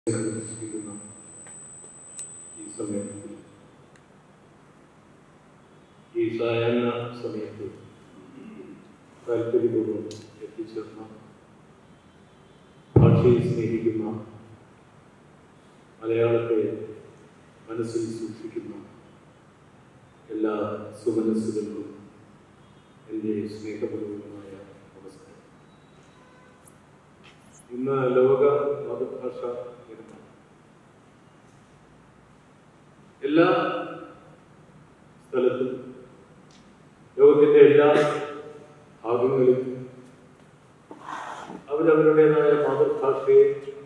പ്രദർശിപ്പിക്കുന്ന ഈ സമയത്ത് ഈ സായാഹ്ന സമയത്ത് താല്പര്യപൂർവ്വം എത്തിച്ചേർന്ന ഭാഷയെ സ്നേഹിക്കുന്ന മലയാളത്തെ മനസ്സിൽ സൂക്ഷിക്കുന്ന എല്ലാ സുമനസ്സുകൾക്കും എൻ്റെ സ്നേഹപൂർവ്വമായ നമസ്കാരം ഇന്ന് ലോക മാതൃഭാഷ ദിനമാണ് എല്ലാ സ്ഥലത്തും ലോകത്തിന്റെ എല്ലാ ഭാഗങ്ങളിലും അവരവരുടേതായ മാതൃഭാഷയെ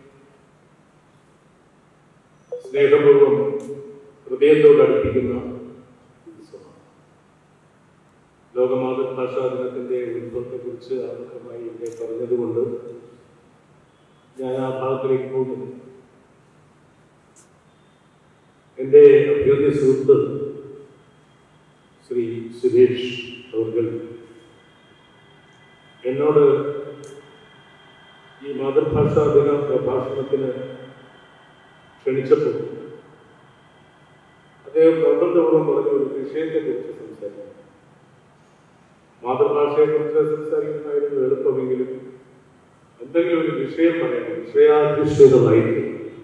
സ്നേഹപൂർവം ഹൃദയത്തോട് അടുപ്പിക്കുന്ന ഉത്സവമാണ് ലോക മാതൃഭാഷാ ദിനത്തിന്റെ ഉത്ഭവത്തെക്കുറിച്ച് ആമുഖമായി ഇവിടെ പറഞ്ഞതുകൊണ്ട് ഞാൻ ആ ഭാഗത്തിലേക്ക് പോകുന്നു എൻ്റെ അഭ്യുദയ സുഹൃത്ത് ശ്രീ സുരേഷ് അവർ എന്നോട് ഈ മാതൃഭാഷാ ദിന പ്രഭാഷണത്തിന് ക്ഷണിച്ചപ്പോൾ അദ്ദേഹം നിർബന്ധപൂർവ്വം പറഞ്ഞ ഒരു വിഷയത്തെക്കുറിച്ച് സംസാരിക്കും മാതൃഭാഷയെക്കുറിച്ച് സംസാരിക്കുന്നതായിരുന്നു എളുപ്പമെങ്കിലും എന്തെങ്കിലും ഒരു വിഷയം പറയണം വിഷയാധിഷ്ഠിതമായിരിക്കും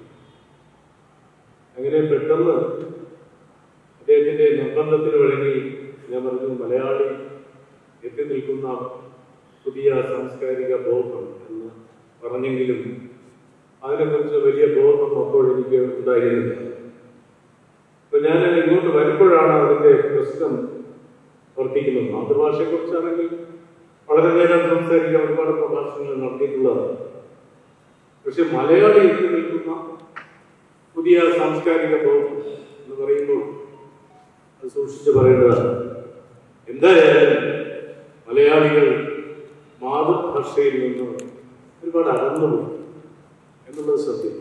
അങ്ങനെ പെട്ടെന്ന് അദ്ദേഹത്തിന്റെ നിർബന്ധത്തിന് വഴങ്ങി ഞാൻ പറഞ്ഞു മലയാളി എത്തി നിൽക്കുന്ന പുതിയ സാംസ്കാരിക ബോധം എന്ന് പറഞ്ഞെങ്കിലും അതിനെക്കുറിച്ച് വലിയ ബോധം അപ്പോൾ എനിക്ക് ഉണ്ടായിരുന്നില്ല അപ്പൊ ഞാൻ ഇങ്ങോട്ട് വരുമ്പോഴാണ് അതിന്റെ പ്രശ്നം വർദ്ധിക്കുന്നത് മാതൃഭാഷയെക്കുറിച്ചാണെങ്കിൽ വളരെ നേരം സംസാരിക്കാൻ ഒരുപാട് പ്രഭാഷണങ്ങൾ നടത്തിയിട്ടുള്ളതാണ് പക്ഷെ മലയാളി എത്തി നിൽക്കുന്ന പുതിയ സാംസ്കാരിക ബോധം എന്ന് പറയുമ്പോൾ അത് സൂക്ഷിച്ച് പറയേണ്ടതാണ് എന്തായാലും മലയാളികൾ മാതൃഭാഷയിൽ നിന്ന് ഒരുപാട് അകന്നുപോയി എന്നുള്ളത് സത്യം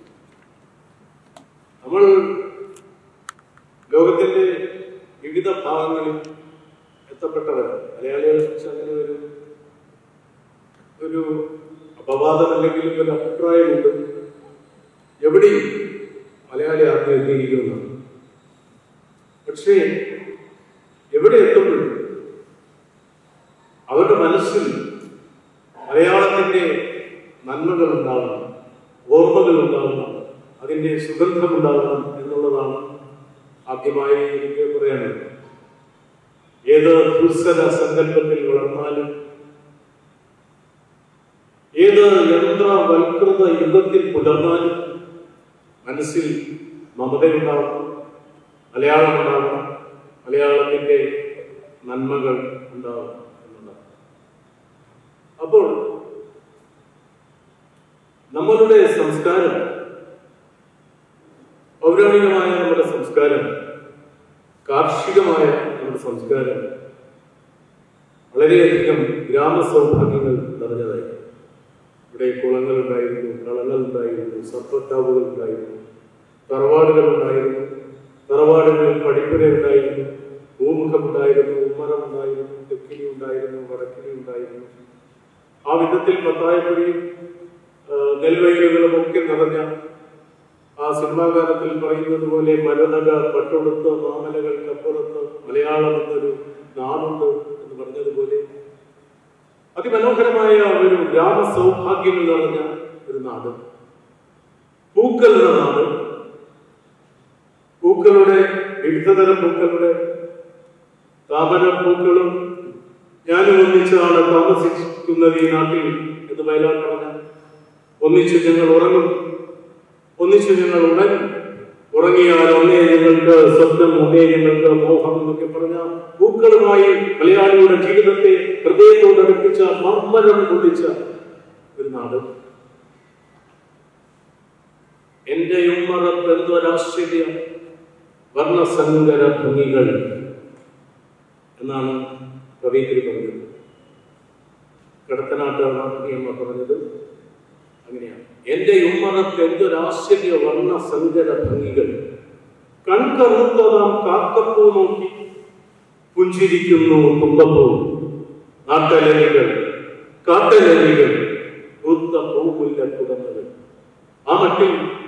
നമ്മൾ ലോകത്തിന്റെ വിവിധ ഭാഗങ്ങളിൽ എത്തപ്പെട്ടവരാണ് മലയാളികളെ കുറിച്ച് അങ്ങനെ ഒരു ഒരു അപവാദം അല്ലെങ്കിൽ ഒരു അഭിപ്രായമുണ്ട് എവിടെയും മലയാളി ആദ്യം എത്തിയിരിക്കുന്നതാണ് പക്ഷേ എവിടെ എത്തുമ്പോഴും അവരുടെ മനസ്സിൽ മലയാളത്തിന്റെ നന്മകൾ ഉണ്ടാകണം ഓർമ്മകൾ ഉണ്ടാകണം അതിന്റെ സുഗന്ധം ഉണ്ടാകണം എന്നുള്ളതാണ് ആദ്യമായി എനിക്ക് പറയാനുള്ളത് ഏത് ദുസ്സര സങ്കല്പത്തിൽ വളർന്നാലും ഏത് യന്ത്രവൽകൃത യുഗത്തിൽ പുലർന്നാലും മനസ്സിൽ മമതയുണ്ടാവണം മലയാളം ഉണ്ടാവണം മലയാളത്തിന്റെ നന്മകൾ ഉണ്ടാവണം എന്നുള്ളതാണ് അപ്പോൾ നമ്മളുടെ സംസ്കാരം പൗരാണികമായ നമ്മുടെ സംസ്കാരം കാർഷികമായ നമ്മുടെ സംസ്കാരം വളരെയധികം ഗ്രാമസൗഭാഗ്യങ്ങൾ നിറഞ്ഞതായി ഇവിടെ കുളങ്ങൾ ഉണ്ടായിരുന്നു കളങ്ങൾ ഉണ്ടായിരുന്നു സർപ്പത്താവുകൾ ഉണ്ടായിരുന്നു തറവാടുകൾ ഉണ്ടായിരുന്നു തറവാടുകളിൽ പടിപ്പുര ഉണ്ടായിരുന്നു ഭൂമുഖം ഉണ്ടായിരുന്നു ഉമ്മറം ഉണ്ടായിരുന്നു തെക്കിനി ഉണ്ടായിരുന്നു വടക്കിനി ഉണ്ടായിരുന്നു ആ വിധത്തിൽ പത്തായപ്പടിയും നെൽവയലുകളും ഒക്കെ നിറഞ്ഞ ആ സിനിമാഗാനത്തിൽ പറയുന്നത് പോലെ മരതക പട്ടൊടുത്ത് മാമലകൾക്കപ്പുറത്ത് മലയാളം എന്നൊരു നാടുണ്ട് എന്ന് പറഞ്ഞതുപോലെ അതിമനോഹരമായ ഒരു ഗ്രാമ സൗഭാഗ്യങ്ങൾ നിറഞ്ഞ ഒരു നാട് പൂക്കളുടെ നാട് പൂക്കളുടെ വിവിധതരം പൂക്കളുടെ താമര പൂക്കളും ഞാനും ഒന്നിച്ചാണ് താമസിക്കുന്നത് ഈ നാട്ടിൽ എന്ന് വയലാർ പറഞ്ഞ ഒന്നിച്ച് ഞങ്ങൾ ഉറങ്ങും ഒന്നിച്ച് ഞങ്ങൾ ഉണരും ഉറങ്ങിയാൽ ഒന്നേ ഞങ്ങൾക്ക് സ്വപ്നം ഒന്നേ ഞങ്ങൾക്ക് മോഹം എന്നൊക്കെ പറഞ്ഞ പൂക്കളുമായി മലയാളിയുടെ ജീവിതത്തെ ഹൃദയത്തോട് അടുപ്പിച്ച മർമ്മരം കൊള്ളിച്ച ഒരു നാട് എന്റെ ഉമ്മറത്ത് എന്തൊരാശ്ചര്യ വർണ്ണസങ്കര ഭംഗികൾ എന്നാണ് കവിയത്തിൽ പറഞ്ഞത് കടത്തനാട്ടാണ് അമ്മ പറഞ്ഞത് അങ്ങനെയാണ് എന്റെ ഉമ്മറത്ത് എന്തൊരാശ്ചര്യ വർണ്ണ സങ്കര ഭംഗികൾ കൺകറുത്തതാം കാക്കപ്പൂ നോക്കി പുഞ്ചിരിക്കുന്നു തുമ്പപ്പൂ നാട്ടലരികൾ കാട്ടലരികൾ പൂത്ത പൂമുല്ല തുടങ്ങുന്നത് ആ മട്ടിൽ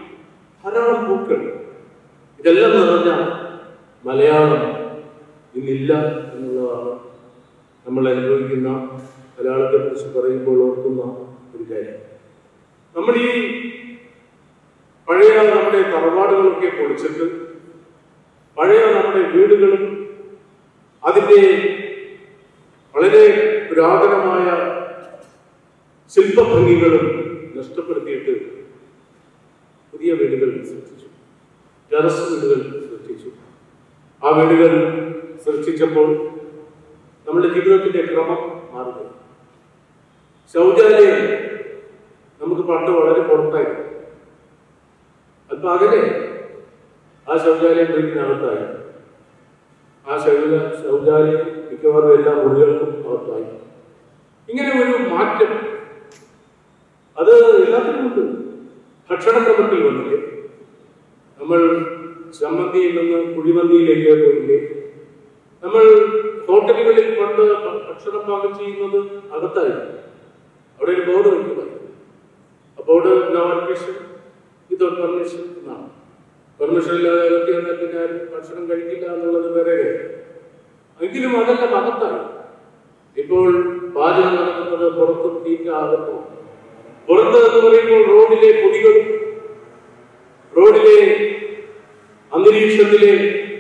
പൂക്കൾ ഇതെല്ലാം നിറഞ്ഞ മലയാളം ഇന്നില്ല എന്നുള്ളതാണ് നമ്മൾ അനുഭവിക്കുന്ന മലയാളത്തെ കുറിച്ച് പറയുമ്പോൾ ഓർക്കുന്ന ഒരു കാര്യം നമ്മൾ ഈ പഴയ നമ്മുടെ തറവാടുകളൊക്കെ പൊളിച്ചിട്ട് പഴയ നമ്മുടെ വീടുകളും അതിൻ്റെ വളരെ പുരാതനമായ ശില്പഭംഗികളും നഷ്ടപ്പെടുത്തിയിട്ട് പുതിയ വീടുകൾ സൃഷ്ടിച്ചു ടെറസ് വീടുകൾ സൃഷ്ടിച്ചു ആ വീടുകൾ സൃഷ്ടിച്ചപ്പോൾ നമ്മുടെ ജീവിതത്തിന്റെ ക്രമം മാറുന്നു ശൗചാലയം നമുക്ക് പണ്ട് വളരെ പുറത്തായിരുന്നു അല്പം അകലെ ആ ശൗചാലയം വീട്ടിനകത്തായി ആ ശൗച ശൗചാലയം മിക്കവാറും എല്ലാ മുറികൾക്കും അകത്തായി ഇങ്ങനെ ഒരു മാറ്റം അത് എല്ലാത്തിനും ഉണ്ട് ഭക്ഷണക്രമത്തിൽ വന്നില്ലേ നമ്മൾ ചമ്മന്തിയിൽ നിന്ന് കുഴിമന്തിയിലേക്ക് പോയില്ലേ നമ്മൾ ഹോട്ടലുകളിൽ പണ്ട് ഭക്ഷണം പാകം ചെയ്യുന്നത് അകത്തായിരുന്നു അവിടെ ഒരു ബോർഡ് വയ്ക്കുമായിരുന്നു ആ board no admission without permission എന്നാണ് പെർമിഷൻ ഇല്ലാതെ അകത്ത് ചെന്നാൽ പിന്നെ ആരും ഭക്ഷണം കഴിക്കില്ല എന്നുള്ളത് വേറെ കാര്യം. എങ്കിലും അതെല്ലാം അകത്താണ് ഇപ്പോൾ പാചകം നടക്കുന്നത് പുറത്തും തീറ്റ അകത്തും പുറത്ത് എന്ന് പറയുമ്പോൾ റോഡിലെ പൊടികളും റോഡിലെ അന്തരീക്ഷത്തിലെ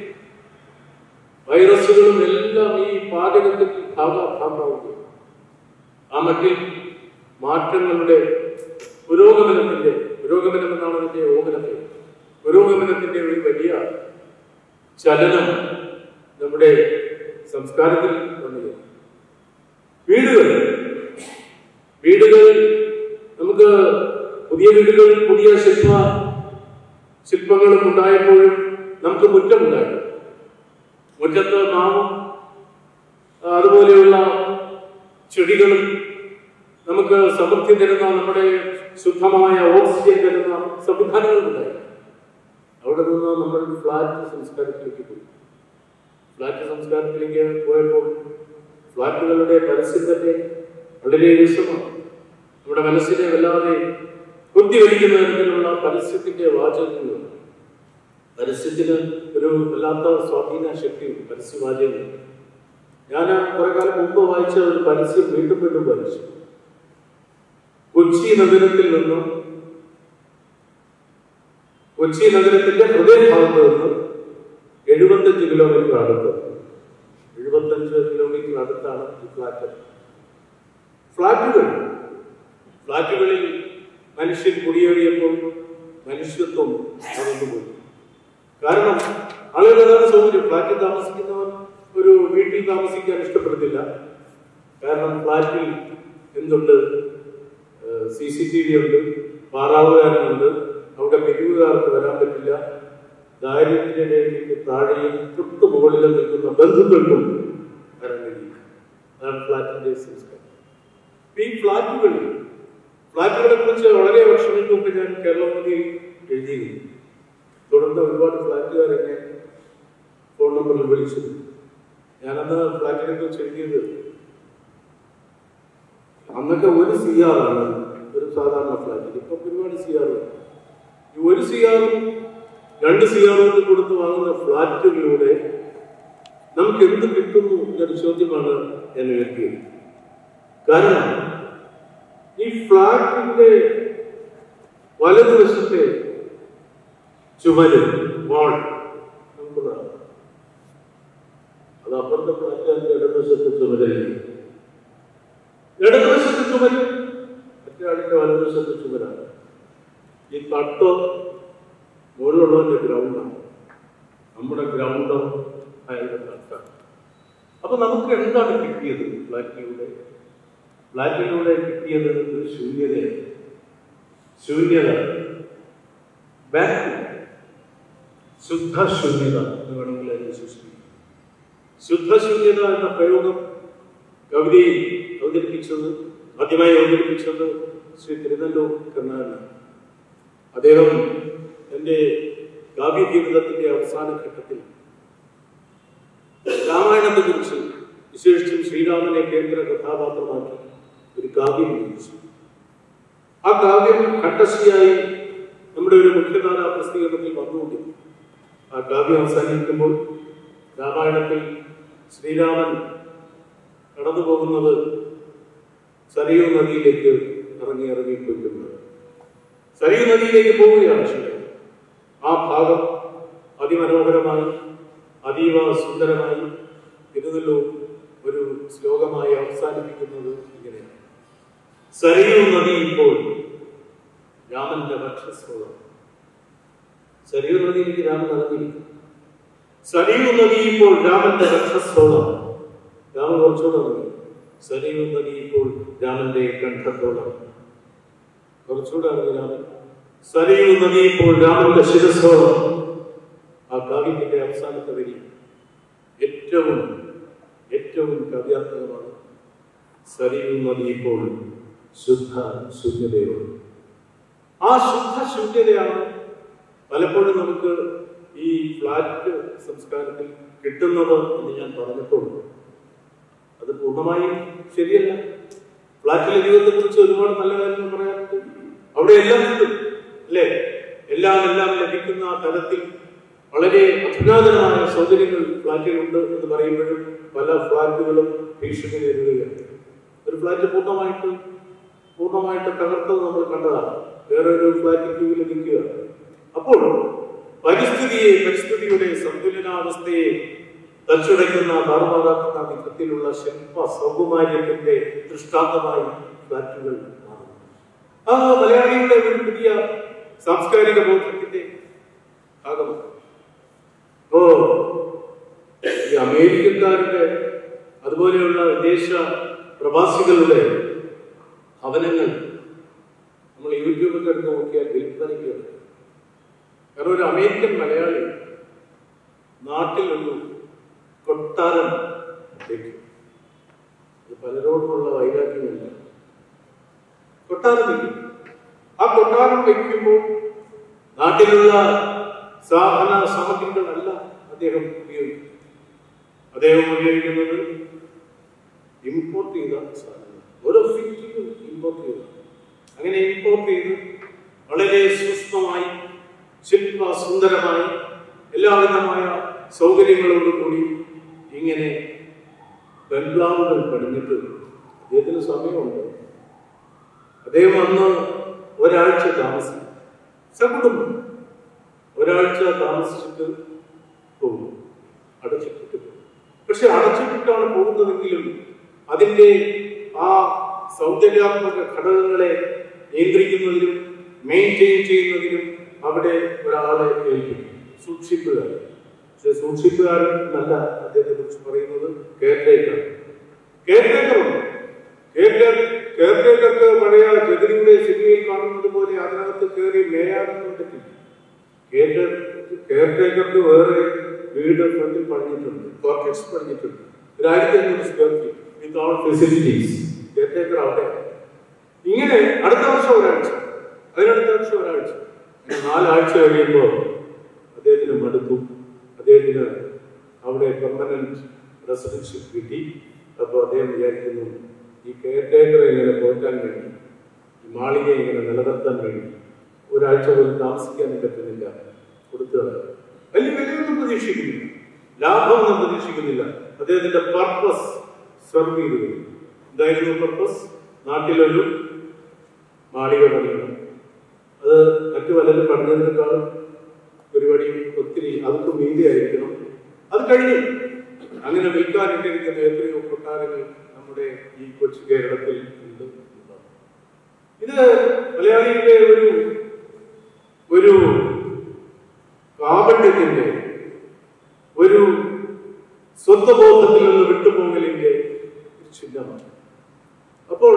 വൈറസുകളും എല്ലാം ഈ പാചകത്തിൽ ഭാഗ- ഭാഗമാവുകയാണ് ആ മട്ടിൽ മാറ്റങ്ങളുടെ പുരോഗമനത്തിന്റെ പുരോഗമനം എന്നാണ് അതിന്റെ ഓമനത്തെ പുരോഗമനത്തിന്റെ ഒരു വലിയ ചലനം നമ്മുടെ സംസ്കാരത്തിൽ വന്നത് വീടുകൾ വീടുകൾ നമുക്ക് പുതിയ വീടുകൾ പുതിയ ശില്പ ശില്പങ്ങളും ഉണ്ടായപ്പോഴും നമുക്ക് മുറ്റമുണ്ടായിരുന്നു മുറ്റത്ത് മാവും ആ, അതുപോലെയുള്ള ചെടികളും നമുക്ക് സമൃദ്ധി തരുന്ന നമ്മുടെ ശുദ്ധമായ ഓക്സിജൻ തരുന്ന സംവിധാനങ്ങളുണ്ടായി അവിടെ നിന്ന് നമ്മൾ ഫ്ലാറ്റ് സംസ്കാരത്തിലേക്ക് പോയി ഫ്ലാറ്റ് സംസ്കാരത്തിലേക്ക് പോയപ്പോൾ ഫ്ലാറ്റുകളുടെ പരസ്യം തന്നെ വളരെ രസമാണ് നമ്മുടെ മനസ്സിനെ വല്ലാതെ ബുദ്ധിവലിക്കുന്ന തരത്തിലുള്ള പരസ്യത്തിന്റെ വാചകങ്ങൾ പരസ്യത്തിന് ഒരു വല്ലാത്ത സ്വാധീന ശക്തിയുണ്ട് പരസ്യവാചകങ്ങൾ ഞാൻ കുറെ കാലം മുമ്പ് വായിച്ച ഒരു പരസ്യം വീണ്ടും വീണ്ടും വായിച്ചു കൊച്ചി നഗരത്തിൽ നിന്നും കൊച്ചി നഗരത്തിന്റെ ഹൃദയഭാഗത്ത് നിന്ന് എഴുപത്തഞ്ച് കിലോമീറ്റർ അടുത്ത് എഴുപത്തഞ്ച് കിലോമീറ്റർ അടുത്താണ് ഈ ഫ്ലാറ്റ് ഫ്ലാറ്റുകൾ ഫ്ലാറ്റുകളിൽ മനുഷ്യൻ കുടിയേറിയപ്പോൾ മനുഷ്യത്വം മറന്നുപോയി കാരണം ആളുകൾ അതാണ് സൗകര്യം ഫ്ലാറ്റിൽ താമസിക്കുന്നവർ ഒരു വീട്ടിൽ താമസിക്കാൻ ഇഷ്ടപ്പെടുന്നില്ല കാരണം ഫ്ലാറ്റിൽ എന്തുണ്ട് സി സി ടി വി ഉണ്ട് പാറാവുകാരനുണ്ട് അവിടെ പിരിവുകാർക്ക് വരാൻ പറ്റില്ല ദാരിദ്ര്യരേഖയ്ക്ക് താഴെയും തൊട്ട് മുകളിലും നിൽക്കുന്ന ബന്ധുക്കൾക്കും വരാൻ കഴിയില്ല അതാണ് ഫ്ലാറ്റിന്റെ സംസ്കാരം ഈ ഫ്ലാറ്റുകൾ ഫ്ലാറ്റുകളെ കുറിച്ച് വളരെ വർഷങ്ങൾക്ക് മുമ്പ് ഞാൻ കേരളമതിയിൽ എഴുതിയിരുന്നു തുടർന്ന് ഒരുപാട് ഫ്ലാറ്റുകാർ എന്നെ ഫോൺ നമ്പറിൽ വിളിച്ചു ഞാനന്ന് ഫ്ലാറ്റിനെ കുറിച്ച് എഴുതിയത് അന്നൊക്കെ ഒരു സി ആർ ആണ് ഒരു സാധാരണ ഫ്ലാറ്റിൽ ഇപ്പൊ ഒരുപാട് സി ആർ ഈ ഒരു സി ആറും രണ്ട് സി ആറും കൊടുത്ത് വാങ്ങുന്ന ഫ്ലാറ്റുകളിലൂടെ നമുക്ക് എന്ത് കിട്ടുന്നു എന്നൊരു ചോദ്യമാണ് ഞാൻ ഉയർത്തിയത് കാരണം ഈ ഫ്ലാറ്റിന്റെ വലതുവശത്തെ ചുമര് വാൾ നമുക്കുള്ളതാണ് അത് അപ്പുറത്തെ ഫ്ലാറ്റിന്റെ ഇടതുവശത്തെ ചുമരല്ലേ ഇടതുവശത്തെ ചുമര് മറ്റേ ആളിന്റെ വലതുവശത്തെ ചുമരാണ് ഈ തട്ടോ മുകളിലുള്ളതിന്റെ ഗ്രൗണ്ടാണ് നമ്മുടെ ഗ്രൗണ്ടോ അയാളുടെ തട്ടാണ് അപ്പൊ നമുക്ക് എന്താണ് കിട്ടിയത് ഫ്ലാറ്റിലൂടെ ഫ്ലാറ്റിലൂടെ കിട്ടിയത് ഒരു ശൂന്യതയാണ് ശൂന്യത ബാക്ക് ശുദ്ധ ശൂന്യത എന്ന് വേണമെങ്കിൽ അതിനെ സൂക്ഷിക്കും ശുദ്ധശൂന്യത എന്ന പ്രയോഗം കവിതയിൽ അവതരിപ്പിച്ചത് ആദ്യമായി അവതരിപ്പിച്ചത് ശ്രീ തിരുനെല്ലൂർ കർണാടനാണ് അദ്ദേഹം എൻ്റെ കാവ്യ ജീവിതത്തിന്റെ അവസാന ഘട്ടത്തിൽ രാമായണത്തെ കുറിച്ച് വിശേഷിച്ചും ശ്രീരാമനെ കേന്ദ്ര കഥാപാത്രമാക്കി ഒരു കാവ്യം രചിച്ചു ആ കാവ്യം ഘട്ടശിയായി നമ്മൾ നമ്മുടെ ഒരു മുഖ്യധാര പ്രസിദ്ധീകരണത്തിൽ വന്നുകൊണ്ടിരുന്നു ആ കാവ്യം അവസാനിക്കുമ്പോൾ രാമായണത്തിൽ ശ്രീരാമൻ കടന്നു പോകുന്നത് സരയൂ നദിയിലേക്ക് ഇറങ്ങി ഇറങ്ങി പോയിക്കുന്നത് സരയൂ നദിയിലേക്ക് പോവുകയാണ് ശ്രീരാമൻ ആ ഭാഗം അതിമനോഹരമായി അതീവ സുന്ദരമായി ഇരുന്നല്ലോ ഒരു ശ്ലോകമായി അവസാനിപ്പിക്കുന്നത് ഇങ്ങനെയാണ് സരയൂ നദി ഇപ്പോൾ രാമന്റെ വക്ഷസ്രോതം സരയൂ നദിയിലേക്ക് രാമൻ ഇറങ്ങിയിരിക്കുന്നു സരയൂ നദി ഇപ്പോൾ രാമന്റെ വക്ഷസ്രോതം രാമൻ കുറച്ചുകൂടെ ഇറങ്ങി സരയൂ നദി ഇപ്പോൾ രാമന്റെ കണ്ഠത്തോളം കുറച്ചുകൂടെ ഇറങ്ങി രാമൻ സരയൂ നദി ഇപ്പോൾ രാമന്റെ ശിരസോളം ആ കാവ്യത്തിന്റെ അവസാനത്തെ വരി ഏറ്റവും ഏറ്റവും കാവ്യാത്മകമാണ് സരയൂ നദി ഇപ്പോൾ ശുദ്ധ ശൂന്യതയാണ് ആ ശുദ്ധ ശൂന്യതയാണ് പലപ്പോഴും നമുക്ക് ഈ ഫ്ലാറ്റ് സംസ്കാരത്തിൽ കിട്ടുന്നത് എന്ന് ഞാൻ പറഞ്ഞപ്പോൾ അത് പൂർണ്ണമായും ശരിയല്ല ഫ്ലാറ്റിലെ ജീവിതത്തെ കുറിച്ച് ഒരുപാട് നല്ല കാര്യങ്ങൾ പറയാറുണ്ട് അവിടെ എല്ലാം കിട്ടും അല്ലേ എല്ലാം എല്ലാം ലഭിക്കുന്ന തരത്തിൽ വളരെ അധുനാതനമായ സൗകര്യങ്ങൾ ഫ്ലാറ്റിലുണ്ട് എന്ന് പറയുമ്പോഴും പല ഫ്ലാറ്റുകളും ഭീഷണി നേരിടുകയാണ് ഒരു ഫ്ലാറ്റ് പൂർണ്ണമായിട്ട് പൂർണ്ണമായിട്ട് തകർത്തത് നമ്മൾ കണ്ടതാണ് വേറെ ഒരു ഫ്ലാറ്റ് ക്യൂവിൽ നിൽക്കുക അപ്പോൾ പരിസ്ഥിതിയെ പരിസ്ഥിതിയുടെ സന്തുലനാവസ്ഥയെ തച്ചുടയ്ക്കുന്ന താറുമാറാക്കുന്ന വിധത്തിലുള്ള ശില്പ സൗകുമാര്യത്തിന്റെ ദൃഷ്ടാന്തമായി ഫ്ലാറ്റുകൾ മാറുന്നു ആ മലയാളിയുടെ ഒരു പുതിയ സാംസ്കാരിക ബോധത്തിന്റെ ഭാഗമാണ് അപ്പോ ഈ അമേരിക്കക്കാരുടെ അതുപോലെയുള്ള വിദേശ പ്രവാസികളുടെ ഭവനങ്ങൾ നമ്മൾ യൂട്യൂബൊക്കെ എടുത്ത് നോക്കിയാൽ വിൽപ്പനയ്ക്ക് കാരണം ഒരു അമേരിക്കൻ മലയാളി നാട്ടിൽ ഒരു കൊട്ടാരം വയ്ക്കും അത് പലരോടുമുള്ള വൈരാഗ്യമല്ല കൊട്ടാരം വയ്ക്കും ആ കൊട്ടാരം വയ്ക്കുമ്പോൾ നാട്ടിലുള്ള സാധന സാമഗ്രികളല്ല അദ്ദേഹം ഉപയോഗിക്കുന്നത് അദ്ദേഹം ഉപയോഗിക്കുന്നത് ഇമ്പോർട്ട് ചെയ്ത സാധനങ്ങൾ ഓരോ ഫിറ്റിങ്ങും ഇമ്പോർട്ട് ചെയ്ത അങ്ങനെ ഇമ്പോർട്ട് ചെയ്ത് വളരെ സൂക്ഷ്മമായി ശില്പ സുന്ദരമായി എല്ലാവിധമായ സൗകര്യങ്ങളോടും കൂടി ഇങ്ങനെ ബംഗ്ലാവുകൾ പണിഞ്ഞിട്ട് അദ്ദേഹത്തിന് സമയമുണ്ട് അദ്ദേഹം അന്ന് ഒരാഴ്ച താമസിക്കും സകുടുംബം ഒരാഴ്ച താമസിച്ചിട്ട് പോകും അടച്ചിട്ടിട്ട് പോകും പക്ഷെ അടച്ചിട്ടിട്ടാണ് പോകുന്നതെങ്കിലും അതിന്റെ ആ സൗന്ദര്യാത്മക ഘടകങ്ങളെ നിയന്ത്രിക്കുന്നതിലും മെയിൻറ്റെയിൻ ചെയ്യുന്നതിലും അവിടെ ഒരാളെ ഏൽപ്പിക്കും സൂക്ഷിപ്പുകാരൻ പക്ഷെ സൂക്ഷിപ്പുകാരൻ നല്ല അദ്ദേഹത്തെ കുറിച്ച് പറയുന്നത് കെയർടേക്കർ കെയർടേക്കറുണ്ട് കെയർടേക്കർക്ക് പഴയ ജഗതിയുടെ സിനിമയിൽ കാണുന്നത് പോലെ അതിനകത്ത് കയറി മേയാനൊന്നും പറ്റില്ല കെയർടേക്കർക്ക് വേറെ വീട് ഫ്രണ്ടിൽ പണിഞ്ഞിട്ടുണ്ട് കോർട്ടക്സ് പണിഞ്ഞിട്ടുണ്ട് ഒരു ആയിരത്തി അഞ്ഞൂറ് square feet with all facilities caretaker അവിടെ ഇങ്ങനെ അടുത്ത വർഷം ഒരാഴ്ച അതിനടുത്ത വർഷം ഒരാഴ്ച ഇങ്ങനെ നാലാഴ്ച കഴിയുമ്പോൾ അദ്ദേഹത്തിന് മടുത്തു അദ്ദേഹത്തിന് അവിടെ പെർമനന്റ് റെസിഡൻഷ്യൽ കിട്ടി അപ്പോൾ അദ്ദേഹം വിചാരിക്കുന്നു ഈ കെയർടേക്കറെ ഇങ്ങനെ പോറ്റാൻ വേണ്ടി ഈ മാളികയെ ഇങ്ങനെ നിലനിർത്താൻ വേണ്ടി ഒരാഴ്ച പോലും താമസിക്കാൻ പറ്റുന്നില്ല കൊടുത്തത് വലിയ വിലയൊന്നും പ്രതീക്ഷിക്കുന്നില്ല ലാഭമൊന്നും പ്രതീക്ഷിക്കുന്നില്ല അദ്ദേഹത്തിന്റെ പർപ്പസ് സെർവ് ചെയ്തു കഴിഞ്ഞു. എന്തായിരുന്നു പർപ്പസ് നാട്ടിലൊരു മാളിക പണിയണം അത് മറ്റു പലരും പണിഞ്ഞതിനേക്കാളും പരിപാടി ഒത്തിരി അതൊക്കെ മീതിയായിരിക്കണം അത് കഴിഞ്ഞു അങ്ങനെ വിൽക്കാനിട്ടിരിക്കുന്ന എത്രയോ കൊട്ടാരങ്ങൾ നമ്മുടെ ഈ കൊച്ചു കേരളത്തിൽ ഉണ്ട് എന്നതാണ്. ഇത് മലയാളിയുടെ ഒരു ഒരു കാപണ്യത്തിന്റെ ഒരു സ്വത്വബോധത്തിൽ നിന്ന് വിട്ടുപോകലിന്റെ ഒരു ചിഹ്നമാണ് അപ്പോൾ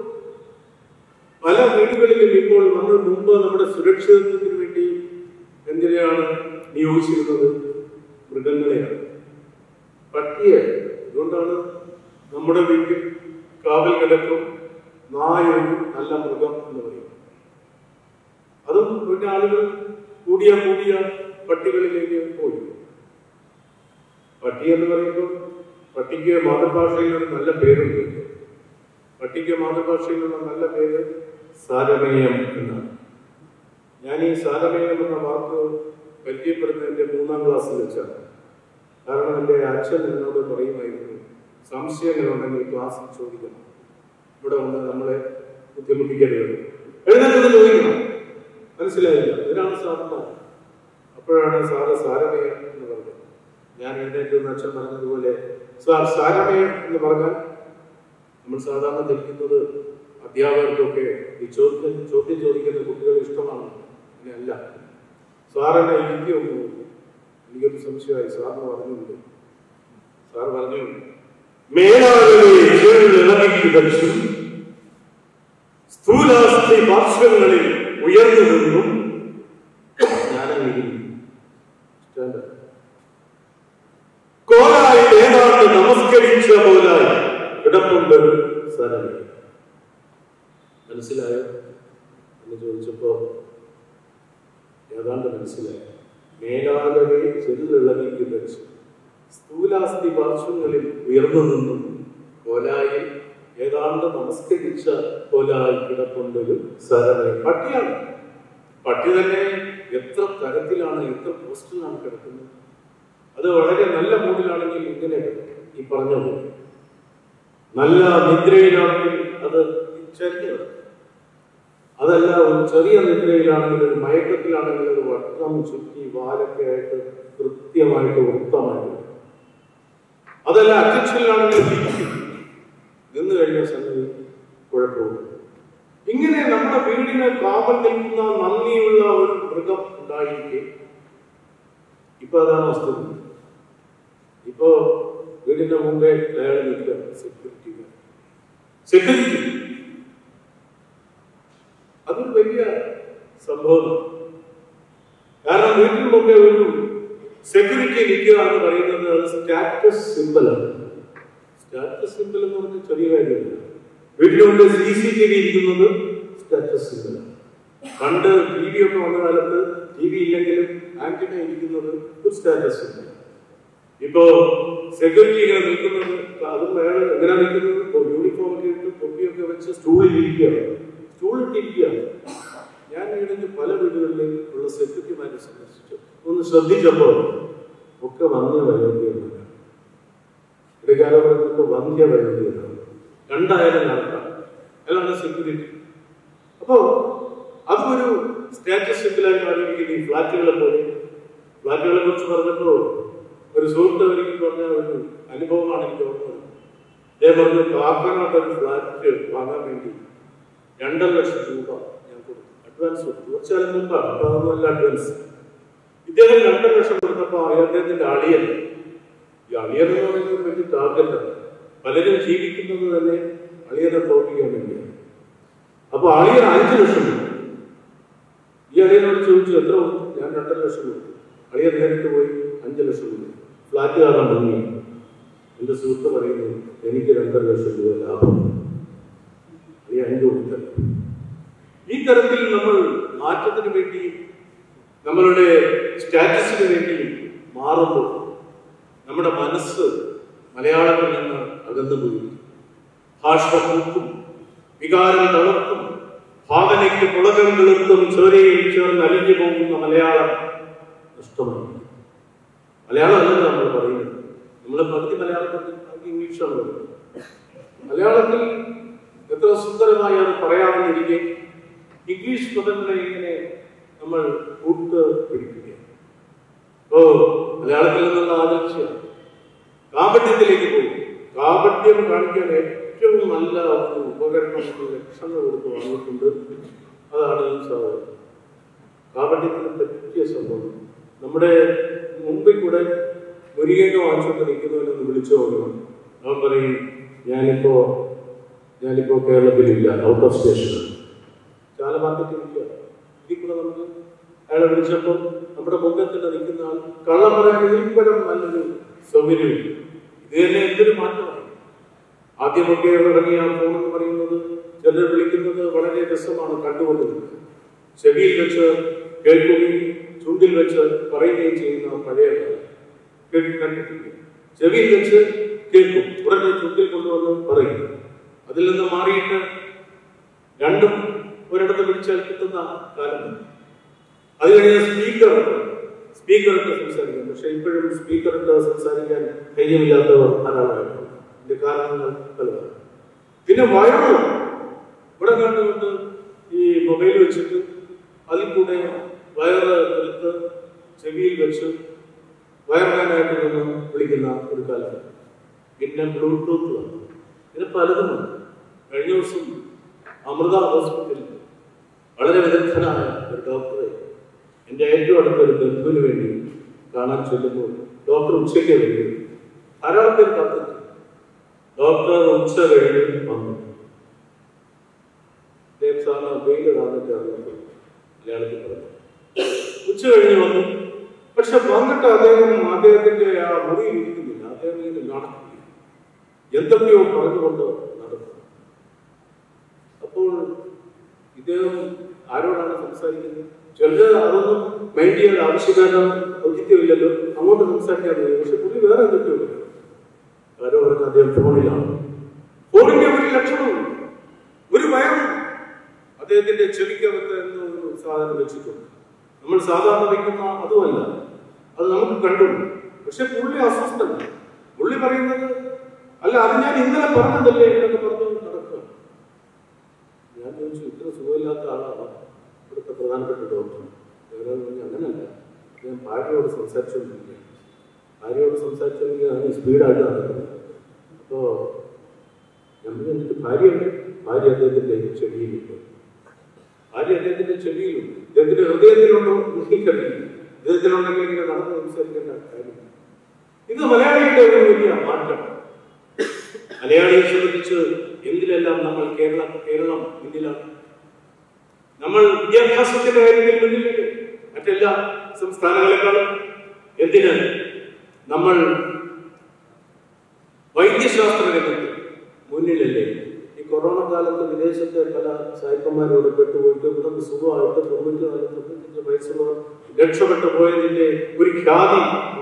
പല വീടുകളിലും ഇപ്പോൾ നമ്മൾ മുമ്പ് നമ്മുടെ സുരക്ഷിതത്വത്തിന് വേണ്ടി എന്തിനെയാണ് നിയോഗിച്ചിരുന്നത് മൃഗങ്ങളെയാണ് പട്ടിയെ അതുകൊണ്ടാണ് നമ്മുടെ വീട്ടിൽ കാവൽ കിടക്കും നായൊരു നല്ല മൃഗം എന്ന് പറയുന്നത് അതും പിന്നെ ആളുകൾ കൂടിയ കൂടിയ പട്ടികളിലേക്ക് പോയി പട്ടി എന്ന് പറയുമ്പോൾ പട്ടിക്ക് മാതൃഭാഷയിൽ ഒരു നല്ല പേരുണ്ട് പട്ടിക്ക് മാതൃഭാഷയിലുള്ള നല്ല പേര് സാരമേയം എന്നാണ് ഞാൻ ഈ സാരമേയം എന്ന വാക്ക് പരിചയപ്പെടുന്ന എൻ്റെ മൂന്നാം ക്ലാസ്സിൽ വെച്ചാണ് കാരണം എൻ്റെ അച്ഛൻ എന്നോട് പറയുമായിരുന്നു സംശയങ്ങളുണ്ടെങ്കിൽ ക്ലാസ്സിൽ ചോദിക്കണം ഇവിടെ വന്ന് നമ്മളെ ബുദ്ധിമുട്ടിക്കരുത് എഴുന്നേറ്റ് ചോദിക്കണം മനസ്സിലായില്ല ഇതിനാണ് സാറിന് അപ്പോഴാണ് സാറ് സാരമേയം എന്ന് പറഞ്ഞത് ഞാൻ എഴുന്നേറ്റ് എന്ന് അച്ഛൻ പറഞ്ഞതുപോലെ സാർ സാരമേയം എന്ന് പറഞ്ഞാൽ നമ്മൾ സാധാരണ ധരിക്കുന്നത് അധ്യാപകർക്കൊക്കെ ഈ ചോദ്യം ചോദ്യം ചോദിക്കുന്ന കുട്ടികൾ ഇഷ്ടമാണ് അങ്ങനെയല്ല സാറിനെ എനിക്ക് എനിക്കൊരു സംശയമായി സാറിന് പറഞ്ഞുണ്ട് സാർ പറഞ്ഞു മേലാളുകളെ ഇളകിക്കിടച്ചും സ്ഥൂലാസ്ഥി പാർശ്വങ്ങളിൽ ഉയർന്നു നിന്നും ഞാനങ്ങിരുന്നു സ്റ്റാൻഡേർഡ് കോലായി ഏതാണ്ട് നമസ്കരിച്ച പോലായി കിടപ്പുണ്ട് സരളി മനസ്സിലായോ എന്ന് ചോദിച്ചപ്പോ ഏതാണ്ട് മനസ്സിലായി മേലാകവെ ചെല്ലിളകി വെച്ച് സ്ഥൂലാസ്ഥി പാർശ്വങ്ങളിൽ ഉയർന്നു നിന്നും കോലായി ഏതാണ്ട് നമസ്കരിച്ച കോലായി കിടപ്പുണ്ടൊരു സരളി പട്ടിയാണ് പട്ടി തന്നെ എത്ര തരത്തിലാണ് എത്ര പോസ്റ്റിലാണ് കിടക്കുന്നത് അത് വളരെ നല്ല മൂഡിലാണെങ്കിൽ ഇങ്ങനെ ഈ പറഞ്ഞ പോലെ നല്ല നിദ്രയിലാണെങ്കിൽ അത് ചരിഞ്ഞു കിടക്കും. അതല്ല ഒരു ചെറിയ നിദ്രയിലാണെങ്കിൽ ഒരു മയക്കത്തിലാണെങ്കിൽ ഒരു വട്ടം ചുറ്റി വാലൊക്കെ ആയിട്ട് കൃത്യമായിട്ട് വൃത്തമായിട്ട് കിടക്കും. അതല്ല അറ്റൻഷനിലാണെങ്കിൽ ഇരിക്കും. നിന്ന് കഴിഞ്ഞ സംഗതി കുഴപ്പമില്ല ഇങ്ങനെ നമ്മുടെ വീടിന് കാവൽ നിൽക്കുന്ന നന്ദിയുള്ള ഒരു മൃഗം ഉണ്ടായിരിക്കെ ഇപ്പൊ അതാണ് അവസ്ഥ ഇപ്പോ വീടിന്റെ മുമ്പേ അയാൾ നിൽക്കുക സെക്യൂരിറ്റി സെക്യൂരിറ്റി അതൊരു വലിയ സംഭവമാണ് കാരണം വീട്ടിന് മുമ്പേ ഒരു സെക്യൂരിറ്റി നിൽക്കുക എന്ന് പറയുന്നത് അത് സ്റ്റാറ്റസ് സിമ്പിളാണ് സ്റ്റാറ്റസ് സിമ്പിൾ എന്ന് പറഞ്ഞാൽ ചെറിയ കാര്യമല്ല വീട്ടിന് മുമ്പ് സി സി ടി വി ഇരിക്കുന്നത് സ്റ്റാറ്റസ് സിമ്പിളാണ് പണ്ട് ടി വി ഒക്കെ വന്ന കാലത്ത് ടി വി ഇല്ലെങ്കിലും ആന്റിന ഇരിക്കുന്നത് ഒരു സ്റ്റാറ്റസ് സിമ്പിൾ ഇപ്പോ സെക്യൂരിറ്റി ഇങ്ങനെ നിൽക്കുന്നത് അതും അയാൾ എങ്ങനെ നിൽക്കുന്നത് ഇപ്പോ യൂണിഫോം ഒക്കെ ഇട്ട് തൊപ്പിയൊക്കെ വെച്ച് സ്റ്റൂളിൽ ഇരിക്കുകയാണ് സ്റ്റൂളിൽ ഇരിക്കുകയാണ് ഞാൻ ഇടയ്ക്ക് പല വീടുകളിലും ഉള്ള സെക്യൂരിറ്റിമാരെ സന്ദർശിച്ചു ഒന്ന് ശ്രദ്ധിച്ചപ്പോൾ ഒക്കെ വന്യ വയോഗ്യമാണ് ഇടയ്ക്കാലം പറയുന്നത് വന്ധ്യ വയോഗ്യമാണ് രണ്ടായാലും നടക്കാം അതാണ് സെക്യൂരിറ്റി അപ്പോ അതൊരു സ്റ്റാറ്റസ് സിമ്പിളായി മാറിയിരിക്കുന്ന ഈ ഫ്ലാറ്റുകളെ പോലെ ഫ്ലാറ്റുകളെ കുറിച്ച് പറഞ്ഞപ്പോ ഒരു സുഹൃത്ത് ഒരിക്കൽ പറഞ്ഞ ഒരു അനുഭവമാണ് എനിക്ക് ഓർമ്മത് അദ്ദേഹം പറഞ്ഞു കാക്കനാട്ട് ഒരു ഫ്ലാറ്റ് വാങ്ങാൻ വേണ്ടി രണ്ടര ലക്ഷം രൂപ ഞാൻ കൊടുത്തു അഡ്വാൻസ് കൊടുത്തു കുറച്ചാലും മുമ്പാണ് അപ്പൊ അതൊന്നുമല്ല അഡ്വാൻസ് ഇദ്ദേഹം രണ്ടര ലക്ഷം കൊടുത്തപ്പോ അദ്ദേഹത്തിന്റെ അളിയൻ ഈ അളിയൻ എന്ന് പറയുന്നത് വലിയ ടാർഗറ്റാണ് പലരും ജീവിക്കുന്നത് തന്നെ അളിയനെ തോൽപ്പിക്കാൻ വേണ്ടിയാണ് അപ്പൊ അളിയൻ അഞ്ചു ലക്ഷം കൊടുത്തു. ഈ അളിയനോട് ചോദിച്ചു എത്ര കൊടുത്തു? ഞാൻ രണ്ടര ലക്ഷം കൊടുത്തു അളിയൻ നേരിട്ട് പോയി അഞ്ചു ലക്ഷം കൊടുത്തു ഫ്ലാറ്റ് കാണാൻ ഭംഗി എന്റെ സുഹൃത്ത് പറയുന്നു എനിക്ക് രണ്ടര ലക്ഷം രൂപ ലാഭം അളിയ അഞ്ചു കൊടുത്തല്ല ഈ തരത്തിൽ നമ്മൾ മാറ്റത്തിന് വേണ്ടി നമ്മളുടെ സ്റ്റാറ്റസിന് വേണ്ടി മാറുമ്പോൾ നമ്മുടെ മനസ്സ് മലയാളത്തിൽ നിന്ന് അകന്നു പോയി ഭാഷ പൂക്കും വികാരം തളർത്തും ഭാവനയ്ക്ക് പുളകം കിളുത്തും ചോരയിൽ ചേർന്ന് അലിഞ്ഞു പോകുന്ന മലയാളം നഷ്ടമായി മലയാളം അല്ല നമ്മൾ പറയുന്നത് നമ്മൾ പകുതി മലയാളം പകുതി പകുതി ഇംഗ്ലീഷാണ് പറയുന്നത് മലയാളത്തിൽ എത്ര സുന്ദരമായി അത് പറയാമെന്നിരിക്കെ ഇംഗ്ലീഷ് പദങ്ങളെ ഇങ്ങനെ നമ്മൾ കൂട്ട് പിടിക്കുക ഓ മലയാളത്തിൽ നിന്നുള്ള ആലോചിച്ച കാപട്യത്തിലേക്ക് പോയി കാപട്യം കാണിക്കാൻ ഏറ്റവും നല്ല ഒരു ഉപകരണം ഒരു ലക്ഷങ്ങൾ കൊടുത്ത് വന്നിട്ടുണ്ട് അതാണ് ഈ സാധനം കാപട്യത്തിന് പറ്റിയ സംഭവം നമ്മുടെ മുമ്പിൽ കൂടെ മുരികയൊക്കെ വാങ്ങിച്ചുകൊണ്ട് നിൽക്കുന്നവരൊന്ന് വിളിച്ചു നോക്കണം അവൻ പറയും ഞാനിപ്പോ ഞാനിപ്പോ കേരളത്തിലില്ല ഔട്ട് ഓഫ് സ്റ്റേഷൻ ചാല മാർക്കറ്റിൽ ഇല്ല ഇതിൽ കൂടെ നമുക്ക് അയാളെ വിളിച്ചപ്പോൾ നമ്മുടെ മുമ്പിൽ തന്നെ നിൽക്കുന്ന ആൾ കള്ളം പറയാൻ ഇതിലും നല്ലൊരു സൗകര്യമില്ല ഇത് തന്നെ എന്തൊരു മാറ്റമാണ് ആദ്യമൊക്കെ ഇറങ്ങിയ ആ ഫോൺ എന്ന് പറയുന്നത് ചിലർ വിളിക്കുന്നത് വളരെ രസമാണ് കണ്ടുകൊണ്ടിരുന്നത് ചെവിയിൽ വെച്ച് കേൾക്കുകയും ചുണ്ടിൽ വെച്ച് പറയുകയും ചെയ്യുന്ന പഴയ കാലം കേട്ട് കണ്ടിട്ടില്ല ചെവിയിൽ വെച്ച് കേൾക്കും ഉടനെ ചുണ്ടിൽ കൊണ്ടുവന്ന് പറയും അതിൽ നിന്ന് മാറിയിട്ട് രണ്ടും ഒരിടത്ത് പിടിച്ചാൽ കിട്ടുന്ന കാലം അത് കഴിഞ്ഞ് സ്പീക്കർ സ്പീക്കറിട്ട് സംസാരിക്കും പക്ഷെ ഇപ്പോഴും സ്പീക്കറിട്ട് സംസാരിക്കാൻ ധൈര്യമില്ലാത്തവർ ധാരാളമായിട്ടുണ്ട് ഇതിന്റെ കാരണങ്ങൾ പലതാണ് പിന്നെ വയറ് ഇവിടെ കണ്ടുകൊണ്ട് ഈ മൊബൈൽ വെച്ചിട്ട് അതിൽ കൂടെ വയറ് എടുത്ത് ചെവിയിൽ വെച്ച് വയർമാനായിട്ട് നിന്ന് വിളിക്കുന്ന ഒരു കാലം പിന്നെ ബ്ലൂടൂത്ത് വന്നു പിന്നെ പലതും വന്നു കഴിഞ്ഞ ദിവസം അമൃത ഹോസ്പിറ്റലിൽ വളരെ വിദഗ്ധനായ ഒരു ഡോക്ടറെ എൻ്റെ ഏറ്റവും അടുത്ത ഒരു ബന്ധുവിന് വേണ്ടി കാണാൻ ചെല്ലുമ്പോൾ ഡോക്ടർ ഉച്ചയ്ക്ക് വേണ്ടി ധാരാളം പേര് കാത്തിരിക്കും ഡോക്ടർ ഉച്ച കഴിഞ്ഞ് വന്നു അദ്ദേഹം സാറിന് വെയിൽ താന്നിട്ട് അറിഞ്ഞപ്പോൾ മലയാളത്തിൽ പറഞ്ഞു ഉച്ച കഴിഞ്ഞ് വന്നു പക്ഷെ വന്നിട്ട് അദ്ദേഹം അദ്ദേഹത്തിന്റെ ആ മുറിയിൽ ഇരിക്കുന്നില്ല അദ്ദേഹം ഇങ്ങനെ നടക്കുകയാണ് എന്തൊക്കെയോ പറഞ്ഞുകൊണ്ട് നടക്കുന്നു അപ്പോൾ ഇദ്ദേഹം ആരോടാണ് സംസാരിക്കുന്നത് ചിലര് അതൊന്നും മൈൻഡ് ചെയ്യാൻ ആവശ്യക്കാരോ ഔചിത്യമില്ലല്ലോ അങ്ങോട്ട് സംസാരിക്കാൻ കഴിയും പക്ഷെ പുള്ളി വേറെ എന്തൊക്കെയോ പറയും. ആരോ പറഞ്ഞ അദ്ദേഹം ഫോണിലാണ് ഫോണിന്റെ ഒരു ലക്ഷണവും ഒരു ഭയം അദ്ദേഹത്തിന്റെ ചെവിക്കകത്ത് എന്തോ ഒരു സാധനം വെച്ചിട്ടുണ്ട് നമ്മൾ സാധാരണ വയ്ക്കുന്ന അതുമല്ല അത് നമുക്ക് കണ്ടു പക്ഷെ പുള്ളി അസ്വസ്ഥല്ല പുള്ളി പറയുന്നത് അല്ല അത് ഞാൻ ഇന്നലെ പറഞ്ഞതല്ലേ എന്നൊക്കെ പറഞ്ഞു നടക്കുക ഞാൻ ചോദിച്ചു ഇത്ര സുഖമില്ലാത്ത ആളാണ് ഇവിടുത്തെ പ്രധാനപ്പെട്ട ഡോക്ടർ ഇവരെന്ന് പറഞ്ഞാൽ അങ്ങനല്ല അദ്ദേഹം ഭാര്യയോട് സംസാരിച്ചുകൊണ്ടിരിക്കുകയാണ് ഭാര്യയോട് സംസാരിച്ചുകൊണ്ടിരിക്കുകയാണ് സ്പീഡായിട്ട് നടക്കുന്നത് അപ്പോൾ ഞാൻ പറഞ്ഞു, എന്നിട്ട് ഭാര്യയുണ്ട് ഭാര്യ അദ്ദേഹത്തിന്റെ ചെടിയിലുണ്ട് ഭാര്യ അദ്ദേഹത്തിന്റെ ചെടിയിലുണ്ട് അദ്ദേഹത്തിന്റെ ഹൃദയത്തിലുണ്ടോ എനിക്കറിയില്ല ഹൃദയത്തിലുണ്ടെങ്കിൽ ഇങ്ങനെ നടന്ന് സംസാരിക്കേണ്ട കാര്യം ഇത് മലയാളിയുടെ ഒരു വലിയ മാറ്റം മലയാളിയെ സംബന്ധിച്ച് എന്തിലെല്ലാം നമ്മൾ കേരള കേരളം മുന്നിലാണ് നമ്മൾ വിദ്യാഭ്യാസത്തിന്റെ കാര്യത്തിൽ മുന്നിലുണ്ട് മറ്റെല്ലാ സംസ്ഥാനങ്ങളെക്കാളും എന്തിന് നമ്മൾ വൈദ്യശാസ്ത്ര രംഗത്ത് മുന്നിലല്ലേ ഈ കൊറോണ കാലത്ത് വിദേശത്തെ പല സായിപ്പന്മാരോട് പെട്ടുപോയിട്ട് ഇവിടെ സുഖമായിട്ട് തൊണ്ണൂറ്റി നാല് തൊണ്ണൂറ്റഞ്ച് വയസ്സുള്ളവർ രക്ഷപ്പെട്ടു പോയതിന്റെ ഒരു ഖ്യാതി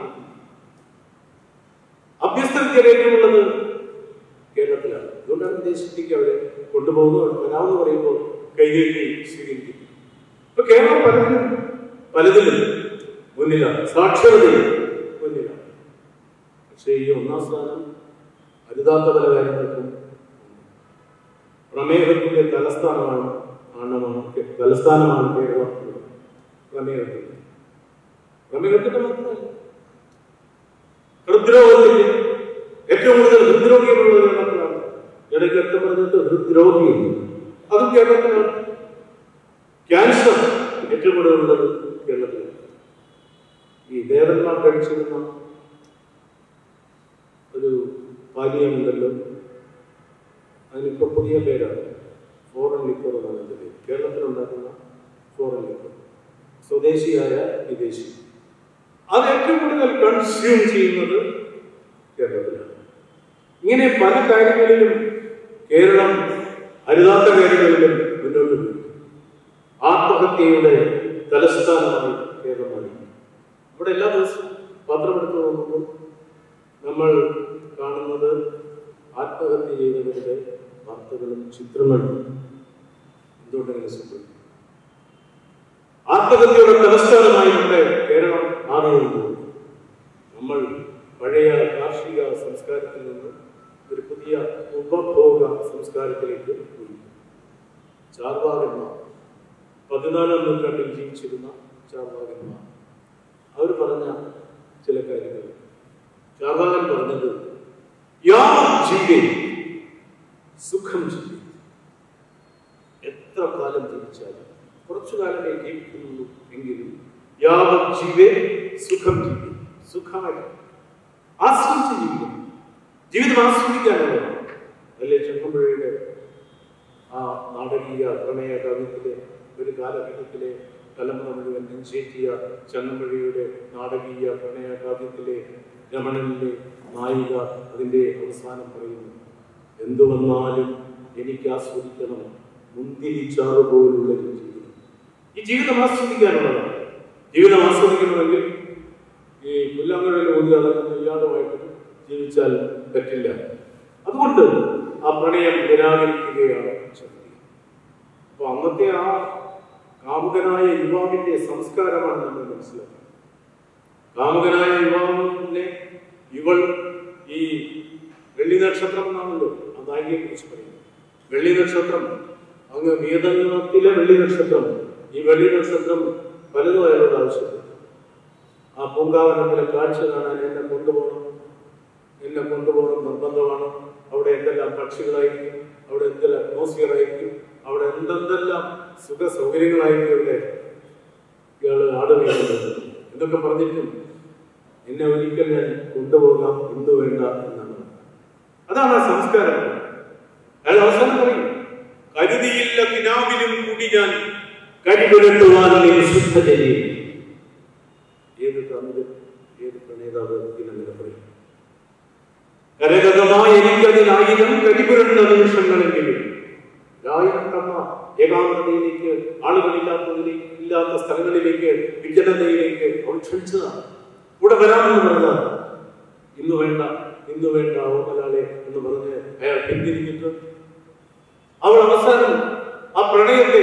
അഭ്യസ്ത വിദ്യാലയത്തിലുള്ളത് കേരളത്തിലാണ് അതുകൊണ്ടാണ് വിദേശത്തേക്ക് അവരെ കൊണ്ടുപോകുന്നത് അവർ വരാമെന്ന് പറയുമ്പോൾ കൈകഴുകി സ്വീകരിക്കും ഇപ്പൊ കേരളം പലതിലും പലതിലും മുന്നിലാണ് സാക്ഷരതയിൽ മുന്നിലാണ് പക്ഷേ ഈ ഒന്നാം സ്ഥാനം അരുതാത്ത പല കാര്യങ്ങൾക്കും പ്രമേഹത്തിന്റെ തലസ്ഥാനമാണ് ആണമാണ് തലസ്ഥാനമാണ് കേരളം പ്രമേഹത്തിന്റെ പ്രമേഹത്തിന്റെ മാത്രമല്ല ഹൃദ്രോഗത്തിന്റെ ഏറ്റവും കൂടുതൽ ഹൃദ്രോഗികളുള്ളത് കേരളത്തിലാണ് ഇടയ്ക്ക് ഒക്കെ പറഞ്ഞിട്ട് ഹൃദ്രോഗിയുണ്ട് അതും കേരളത്തിലാണ് ക്യാൻസർ ഏറ്റവും കൂടുതൽ ഉള്ളത് കേരളത്തിലാണ് ഈ ദേവന്മാർ കഴിച്ചിരുന്ന ഒരു പാനീയമുണ്ടല്ലോ അതിനിപ്പോ പുതിയ പേരാണ് ഫോറൻ ലിക്കർ എന്നാണ് അതിന്റെ പേര് കേരളത്തിലുണ്ടാക്കുന്ന ഫോറൻ ലിക്കർ സ്വദേശിയായ വിദേശി അത് ഏറ്റവും കൂടുതൽ കൺസ്യൂം ചെയ്യുന്നത് കേരളത്തിലാണ് ഇങ്ങനെ പല കാര്യങ്ങളിലും കേരളം അരുതാത്ത കാര്യങ്ങളിലും മുന്നോട്ട് പോയി ആത്മഹത്യയുടെ തലസ്ഥാനമായി കേരളം മാറി ഇവിടെ എല്ലാ ദിവസവും പത്രമെടുത്ത് നോക്കുമ്പോൾ നമ്മൾ കാണുന്നത് ആത്മഹത്യ ചെയ്തവരുടെ വാർത്തകളും ചിത്രങ്ങളും എന്തുകൊണ്ടങ്ങനെ സംഭവിക്കും ആത്മഹത്യയുടെ തലസ്ഥാനമായി നമ്മുടെ കേരളം മാറിയുണ്ട് നമ്മൾ പഴയ കാർഷിക സംസ്കാരത്തിൽ നിന്ന് ഒരു പുതിയ ഉപഭോഗ സംസ്കാരത്തിലേക്ക് പോയി ചാർവാകന്മാർ പതിനാലാം നൂറ്റാണ്ടിൽ ജീവിച്ചിരുന്ന ചാർവാകന്മാർ അവർ പറഞ്ഞ ചില കാര്യങ്ങൾ ചാർവാകൻ പറഞ്ഞത് യാവം ജീവേ സുഖം ജീവി എത്ര കാലം ജീവിച്ചാലും കുറച്ചു കാലമേ ജീവിക്കുന്നുള്ളൂ എങ്കിലും യാവം ജീവേ സുഖം ജീവി സുഖമായി ആസ്വദിച്ച് ജീവിക്കണം ജീവിതം ആസ്വദിക്കാനുള്ളതാണ് അല്ലേ ചെങ്ങമ്പുഴയുടെ ആ നാടകീയ പ്രണയ കവിത്തിലെ ഒരു കാലഘട്ടത്തിലെ തലമുറ മുഴുവൻ നെഞ്ചേറ്റിയ ചങ്ങമ്പുഴയുടെ നാടകീയ പ്രണയ കാവ്യത്തിലെ രമണനിലെ നായിക അതിന്റെ അവസാനം പറയുന്നു എന്തു വന്നാലും എനിക്ക് ആസ്വദിക്കണം മുന്തിരിച്ചാറ് പോലുള്ള ഒരു ജീവിതം ഈ ജീവിതം ആസ്വദിക്കാനുള്ളതാണ് ജീവിതം ആസ്വദിക്കണമെങ്കിൽ ഈ പുല്ലാങ്കഴയിൽ ഊതി നടക്കുന്ന ഇയാളുമായിട്ട് ജീവിച്ചാൽ പറ്റില്ല അതുകൊണ്ട് ആ പ്രണയം നിരാകരിക്കുകയാണ് ചെയ്യുന്നത് അപ്പൊ അന്നത്തെ ആ കാമുകനായ യുവാവിന്റെ സംസ്കാരമാണ് നമ്മൾ മനസ്സിലാക്കുന്നത് കാമുകനായ യുവാവിനെ ഇവൾ ഈ വെള്ളി നക്ഷത്രം എന്നാണല്ലോ ആ നായികയെ കുറിച്ച് പറയുന്നത് വെള്ളി നക്ഷത്രം അങ്ങ് വേദനത്തിലെ വെള്ളി നക്ഷത്രം ഈ വെള്ളി നക്ഷത്രം പലതും അയാളോട് ആവശ്യപ്പെട്ടു ആ പൂങ്കാവനത്തിലെ കാഴ്ച കാണാൻ എന്നെ കൊണ്ടുപോകണം എന്നെ കൊണ്ടുപോകണം നിർബന്ധമാണ് അവിടെ എന്തെല്ലാം പക്ഷികളായിരിക്കും അവിടെ എന്തെല്ലാം അറ്റ്മോസ്ഫിയർ ആയിരിക്കും അവിടെ എന്തെന്തെല്ലാം സുഖ സൗകര്യങ്ങളായിരിക്കും ഇവിടെ ഇയാള് ആടുകയുള്ളത് എന്നൊക്കെ പറഞ്ഞിട്ടും എന്നെ ഒരിക്കൽ ഞാൻ കൊണ്ടുപോകാം ഇന്ന് വേണ്ട എന്നാണ് അതാണ് ആ സംസ്കാരം അയാൾ അവസാനം പറയും കരുതിയില്ല കിനാവിലും കൂടി ഞാൻ കരിപുരട്ടുവാൻ ശുദ്ധജലി ഏത് തമിഴ് ഏത് പ്രണേതാവ് ഇതിനങ്ങനെ പറയും കരഗതമായ എനിക്കതിനായിരം കരിപുരണ്ട നിമിഷങ്ങളെങ്കിലും ഒരായിരം തവണ ഏകാന്തതയിലേക്ക് ആളുകളില്ലാത്തതിലേക്ക് ഇല്ലാത്ത സ്ഥലങ്ങളിലേക്ക് വിജനതയിലേക്ക് അവൾ ക്ഷണിച്ചതാണ് കൂടെ വരാമെന്ന് പറഞ്ഞതാണ് ഇന്ന് വേണ്ട ഇന്ന് വേണ്ട ഓമലാളെ എന്ന് പറഞ്ഞ് അയാൾ പിന്തിരിഞ്ഞിട്ട് അവൾ അവസാനം ആ പ്രണയത്തെ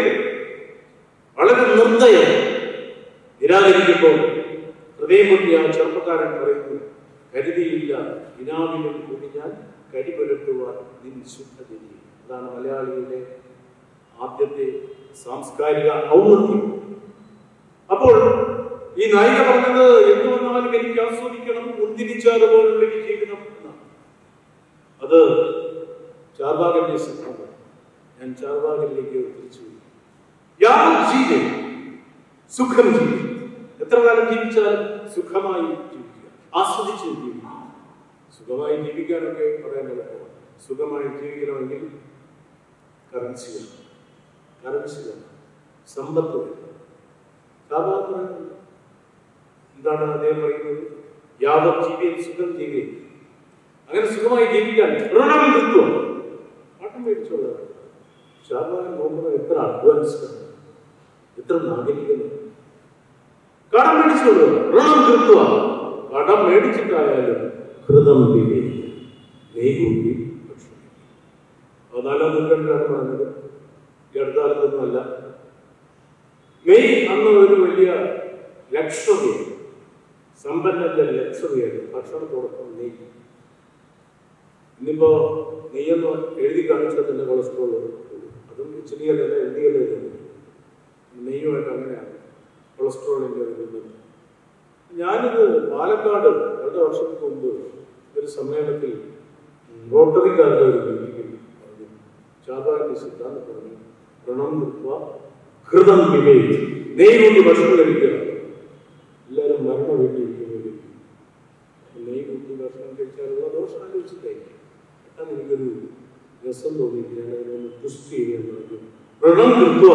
വളരെ നിർദ്ദയം നിരാകരിക്കുമ്പോൾ ഹൃദയം പൊട്ടി ആ ചെറുപ്പക്കാരൻ പറയുന്നു കരുതിയില്ല ഇനാവിലും കൂടി ഞാൻ കരിപുരട്ടുവാൻ നിൻ ശുദ്ധജനി അതാണ് മലയാളിയുടെ ആദ്യത്തെ സാംസ്കാരിക ഔന്നത്യം അപ്പോൾ ഈ നായിക പറഞ്ഞത് എന്തു വന്നാലും എനിക്ക് ആസ്വദിക്കണം മുന്തിരിച്ചാറ് പോലുള്ള ഒരു ജീവിതം എന്നാണ് അത് ചാർവാകന്റെ സിദ്ധാന്തം ഞാൻ ചാർവാകനിലേക്ക് തിരിച്ചു പോയി യാതൊരു ജീവിതം സുഖം ജീവിക്കും എത്ര കാലം ജീവിച്ചാലും സുഖമായി ജീവിക്കുക ആസ്വദിച്ച് ജീവിക്കുക സുഖമായി ജീവിക്കാനൊക്കെ പറയാൻ എളുപ്പമാണ് സുഖമായി ജീവിക്കണമെങ്കിൽ കറൻസി വേണം കറൻസി വേണം സമ്പത്ത് വേണം സാധാരണ പറയുന്നത് എന്താണ് അദ്ദേഹം പറയുന്നത് യാദവ് ജീവിയൻ സുഖം ജീവിയൻ അങ്ങനെ സുഖമായി ജീവിക്കാൻ ഋണം കൃത്വം പാട്ടം മേടിച്ചോളാം ഷാബാൻ നോക്കുന്നത് എത്ര അഡ്വാൻസ്ഡ് ആണ് എത്ര നാഗരികമാണ് കടം മേടിച്ചോളൂ ഋണം കൃത്വ കടം മേടിച്ചിട്ടായാലും ഹൃദം വിവേകി നെയ്കൂട്ടി ഭക്ഷണം പതിനാലാം നൂറ്റാണ്ടിലാണ് പറഞ്ഞത് ഈ അടുത്ത കാലത്തൊന്നുമല്ല മെയ് അന്ന് ഒരു വലിയ ലക്ഷറി സമ്പന്നന്റെ ലക്ഷറിയായിരുന്നു ഭക്ഷണത്തോടൊപ്പം നെയ്യ് ഇന്നിപ്പോ നെയ്യെന്ന് എഴുതി കാണിച്ചാൽ തന്നെ കൊളസ്ട്രോൾ അതും ഇച്ചിരിയല്ല എഴുതിയല്ലേ നെയ്യുമായിട്ട് അങ്ങനെയാണ് കൊളസ്ട്രോളിന്റെ ഒരു ബന്ധം ഞാനിത് പാലക്കാട് രണ്ട് വർഷങ്ങൾക്ക് മുമ്പ് ഒരു സമ്മേളനത്തിൽ റോട്ടറിക്കാരുടെ ഒരു മീറ്റിംഗിൽ പറഞ്ഞു ചാതാന്റെ സിദ്ധാന്തം പറഞ്ഞു ഋണം നിർത്തുക ഹൃദം വിവേകി നെയ് കൊണ്ട് ഭക്ഷണം കഴിക്കുക എല്ലാവരും മരണം വീട്ടിയിരിക്കുന്നത് നെയ് കൂട്ടി ഭക്ഷണം കഴിച്ചാലുള്ള ദോഷം ആലോചിച്ചിട്ടായിരിക്കും പെട്ടെന്ന് എനിക്കൊരു രസം തോന്നിയിട്ട് ഞാൻ അതിനൊന്ന് ട്വിസ്റ്റ് ചെയ്യാൻ പറഞ്ഞു ഋണം നിർത്തുക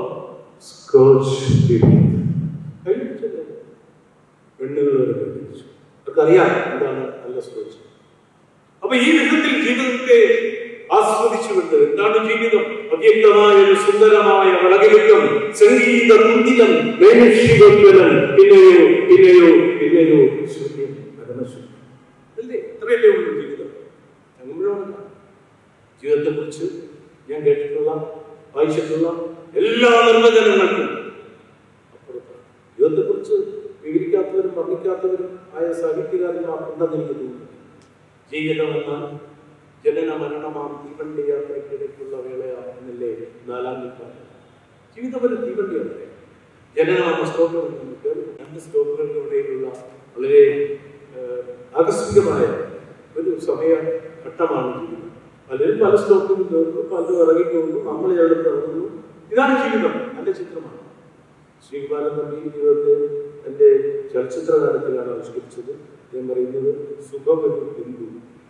സ്കോച്ച് കഴിപ്പിച്ചല്ലേ പെണ്ണുകൾ വരെ കഴിപ്പിച്ചു അവർക്കറിയാം എന്താണ് നല്ല സ്കോച്ച് അപ്പൊ ഈ വിധത്തിൽ ജീവിതത്തെ ആസ്വദിച്ചുകൊണ്ട് എന്താണ് ജീവിതം അവ്യക്തമായ ഒരു സുന്ദരമായ വളകിലുക്കം സംഗീത കുന്തിലം നൈമിഷികോജ്വലം പിന്നെയോ പിന്നെയോ പിന്നെയോ ശൂന്യം പരമശൂന്യം അല്ലേ ഇത്രയല്ലേ ഉള്ളൂ ജീവിതം അങ്ങനെയുള്ള ജീവിതത്തെ കുറിച്ച് ഞാൻ കേട്ടിട്ടുള്ള വായിച്ചിട്ടുള്ള എല്ലാ നിർവചനങ്ങൾക്കും അപ്പുറത്ത് ജീവിതത്തെ കുറിച്ച് വിവരിക്കാത്തവരും വർണ്ണിക്കാത്തവരും ആയ സാഹിത്യകാരന്മാർ ഉണ്ടെന്ന് എനിക്ക് തോന്നുന്നു ജീവിതം എന്നാൽ ജനന മരണമാം തീവണ്ടി യാത്രയ്ക്കിടയ്ക്കുള്ള വേളയാണെന്നല്ലേ നാലാം നൂറ്റാണ്ട് ജീവിതം ഒരു തീവണ്ടി യാത്ര ജനനമെന്ന സ്റ്റോക്കുകൾ നമുക്ക് രണ്ട് സ്റ്റോക്കുകൾക്കിടയിലുള്ള വളരെ ഏഹ്, ആകസ്മികമായ ഒരു സമയ ഘട്ടമാണ് ജീവിതം പലരും പല സ്റ്റോക്കും തീർന്നു പലരും ഇറങ്ങിക്കൊണ്ടു നമ്മൾ എവിടെ ഇറങ്ങുന്നു ഇതാണ് ജീവിതം നല്ല ചിത്രമാണ് ശ്രീകുമാരൻ തമ്പി ജീവിതത്തെ തന്റെ ചലച്ചിത്രകാലത്തിലാണ് ആവിഷ്കരിച്ചത് ഞാൻ പറയുന്നത് സുഖം ഒരു ബിന്ദു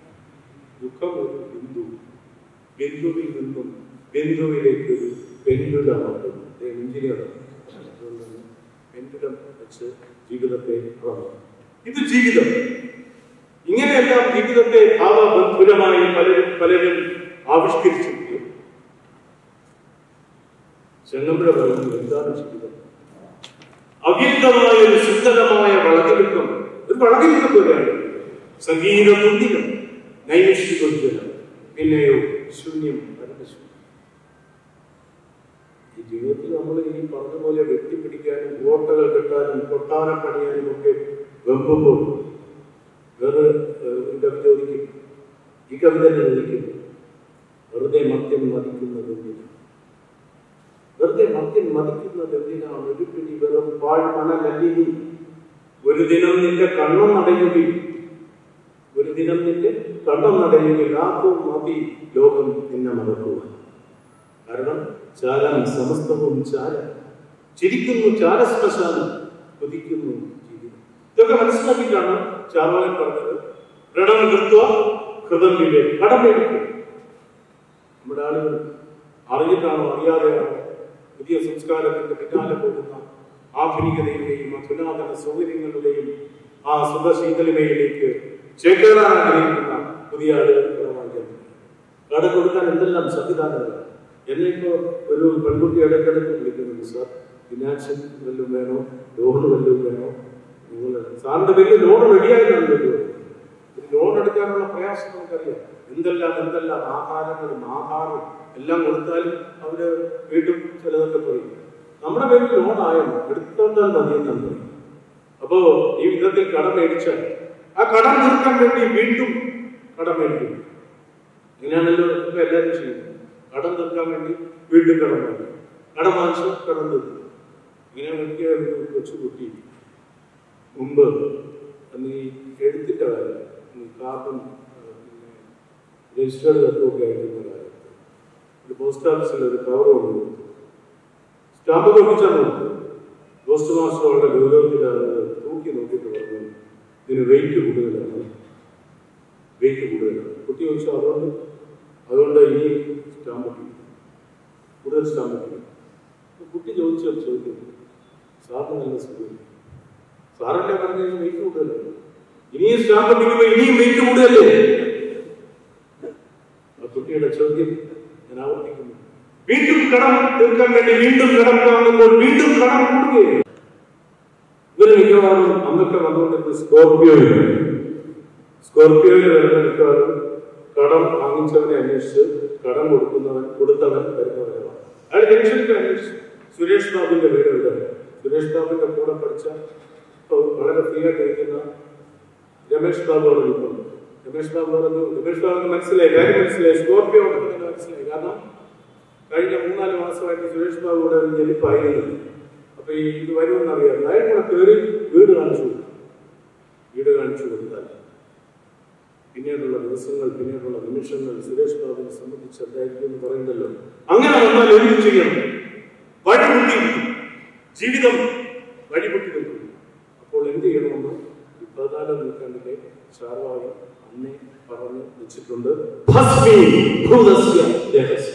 ദുഃഖം ഒരു ബിന്ദു ബിന്ദുവിൽ നിന്നും ബിന്ദുവിലേക്ക് ഒരു പെൻഡുലമാകുന്നു എഞ്ചിനീയറാണ് അതുകൊണ്ടാണ് പെൻഡുലം വെച്ച് ജീവിതത്തെ അളന്നു ഇത് ജീവിതം ഇങ്ങനെയെല്ലാം ജീവിതത്തെ ഭാവബന്ധുരമായി പലരും പലരും ആവിഷ്കരിച്ചിരിക്കും ചെങ്ങമ്പുഴ പറയുന്നത് എന്താണ് ജീവിതം അവ്യക്തമായ ഒരു സുന്ദരമായ വളകിലുക്കം ഒരു വളകിലുക്കം പോലെയാണ് സംഗീത തുന്തികം നൈമിഷികോജ്വലം പിന്നെയോ ശൂന്യം പരമശൂന്യം ഈ ഈ ജീവിതത്തിൽ നമ്മൾ ഈ പറഞ്ഞ പോലെ വെട്ടിപ്പിടിക്കാനും ഓട്ടകൾ കെട്ടാനും കൊട്ടാരം പണിയാനും ഒക്കെ വെമ്പുമ്പോൾ വേറെ ഏഹ്, ഒരു കവി ചോദിക്കും ഈ കവിത തന്നെ ചോദിക്കും വെറുതെ മദ്യം മതിക്കുന്നത് എന്തിനാണ് വെറുതെ മദ്യം മതിക്കുന്നത് എന്തിനാണ് ഒരു പിടി വെറും പാഴ് മണലല്ലിനി ഒരു ദിനം നിന്റെ കണ്ണും നടയുകയും ഒരു ദിനം നിന്റെ കണ്ണും നടയുകയും ആർക്കും മതി ലോകം നിന്നെ മറക്കുവാൻ കാരണം ചാരം സമസ്തവും ചാരം ചിരിക്കുന്നു ചാരശ്മശാനം കൊതിക്കുന്നു ജീവിതം ഇതൊക്കെ മനസ്സിലാക്കിയിട്ടാണ് ചാർവാകൻ പറഞ്ഞത് ഋണം കൃത്വ ഹൃദം വിവേക് കടമെടുക്കും നമ്മുടെ ആളുകൾ അറിഞ്ഞിട്ടാണോ അറിയാതെയാണോ പുതിയ സംസ്കാരത്തിന്റെ പിന്നാലെ പോകുന്ന ആധുനികതയുടെയും അധുനാതന സൗകര്യങ്ങളുടെയും ആ സുഖശീതളിമയിലേക്ക് ചേക്കേറാൻ ആഗ്രഹിക്കുന്ന പുതിയ ആളുകൾ കുറവായിരിക്കും കട കൊടുക്കാൻ എന്തെല്ലാം സംവിധാനങ്ങൾ എന്നെ ഇപ്പോ ഒരു പെൺകുട്ടി ഇടയ്ക്കിടയ്ക്ക് വിളിക്കുന്നുണ്ട് സാർ ഫിനാൻഷ്യൽ വല്ലതും വേണോ ലോൺ വല്ലതും വേണോ നിങ്ങൾ സാറിന്റെ വലിയ ലോൺ റെഡിയായിട്ടാണ് ഒരു ലോൺ എടുക്കാനുള്ള പ്രയാസം നമുക്കറിയാം എന്തെല്ലാം എന്തെല്ലാം ആഹാരങ്ങളും ആഹാരവും എല്ലാം കൊടുത്താലും അവര് വീണ്ടും ചിലതൊക്കെ പറയും നമ്മുടെ പേരിൽ ലോൺ ആയോ എടുത്തോണ്ടാൽ മതിയെന്നാണ് പറയും അപ്പോ ഈ വിധത്തിൽ കടം മേടിച്ചാൽ ആ കടം തീർക്കാൻ വേണ്ടി വീണ്ടും കടം മേടിക്കും ഇങ്ങനെയാണല്ലോ ഇപ്പൊ എല്ലാവരും ചെയ്യുന്നത് കടം തീർക്കാൻ വേണ്ടി വീണ്ടും കടം വാങ്ങും കടം വാങ്ങിച്ച് കടം തീർക്കും ഇങ്ങനെ എനിക്ക് ഒരു കൊച്ചുകുട്ടി മുമ്പ് അന്ന് ഈ എഴുത്തിന്റെ കാര്യം ഈ കാർബൺ പിന്നെ രജിസ്റ്റേർഡ് കത്തുമൊക്കെ അയക്കുന്ന കാര്യം ഒരു പോസ്റ്റ് ഓഫീസിൽ ഒരു കവർ കൊണ്ടു സ്റ്റാമ്പ് നോക്കിച്ചാൽ നോക്കും പോസ്റ്റ് മാസ്റ്റർ വളരെ ഗൗരവത്തിൽ അത് തൂക്കി നോക്കിയിട്ട് പറഞ്ഞു ഇതിന് വെയിറ്റ് കൂടുതലാണ് വെയിറ്റ് കൂടുതലാണ് കുട്ടി ചോദിച്ചു അതുകൊണ്ട് അതുകൊണ്ട് ഇനി സ്റ്റാമ്പ് ഒട്ടിക്കും കൂടുതൽ സ്റ്റാമ്പ് ഒട്ടിക്കും അപ്പൊ കുട്ടി ചോദിച്ച ഒരു ചോദ്യം സാറിന് നല്ല സുഖം സാറല്ലേ പറഞ്ഞു വെയിറ്റ് കൂടുതലാണ് ഇനിയും സ്റ്റാമ്പ് ഒട്ടിക്കുമ്പോ ഇനിയും വെയിറ്റ് കൂടുതലല്ലേ ആ കുട്ടിയുടെ ചോദ്യം ഞാൻ ആവർത്തിക്കുന്നു വീണ്ടും കടം തീർക്കാൻ വേണ്ടി വീണ്ടും കടം വാങ്ങുമ്പോൾ വീണ്ടും കടം കൂടുകയാണ് ഇവര് മിക്കവാറും അന്നൊക്കെ വന്നുകൊണ്ടിരുന്ന സ്കോർപിയോയിൽ സ്കോർപിയോയിൽ വരുന്ന മിക്കവാറും കടം വാങ്ങിച്ചവനെ അന്വേഷിച്ച് കടം കൊടുക്കുന്നവൻ കൊടുത്തവൻ വരുന്നവരാണ് അയാൾ ജംഗ്ഷനിൽ അന്വേഷിച്ചു സുരേഷ് ബാബുവിന്റെ വീട് എവിടെയാണ് സുരേഷ് ബാബുവിന്റെ കൂടെ പഠിച്ച ഇപ്പൊ വളരെ ഫ്രീ ആയിട്ട് ഇരിക്കുന്ന രമേഷ് ബാബു അവിടെ നിൽക്കുന്നു രമേഷ് ബാബു പറഞ്ഞു രമേഷ് ബാബുവിന് മനസ്സിലായി കാര്യം മനസ്സിലായി സ്കോർപിയോ ഉണ്ടെന്ന് തന്നെ മനസ്സിലായി കാരണം കഴിഞ്ഞ മൂന്നാല് മാസമായിട്ട് സുരേഷ് ബാബു ഇവിടെ ഒരു ജനിപ്പായിരുന്നു അപ്പൊ ഈ ഇത് വരുമെന്ന് അറിയാം അയാൾ കൂടെ കയറി വീട് കാണിച്ചു കൊടുത്തു. വീട് കാണിച്ചു കൊടുത്താൽ പിന്നീടുള്ള ദിവസങ്ങൾ പിന്നീടുള്ള നിമിഷങ്ങൾ സുരേഷ് ബാബുവിനെ സംബന്ധിച്ച് എന്തായിരിക്കും എന്ന് പറയുന്നല്ലോ അങ്ങനെ വന്നാൽ എന്ത് ചെയ്യണം വഴിമുട്ടി ജീവിതം വഴിമുട്ടി നിൽക്കുന്നു അപ്പോൾ എന്ത് ചെയ്യണമെന്ന് ഈ പതിനാലാം നൂറ്റാണ്ടിലെ ചാർവായി അന്നേ പറഞ്ഞു വെച്ചിട്ടുണ്ട് ഭസ്മീ ഭൂതസ്യ ദേഹസ്യ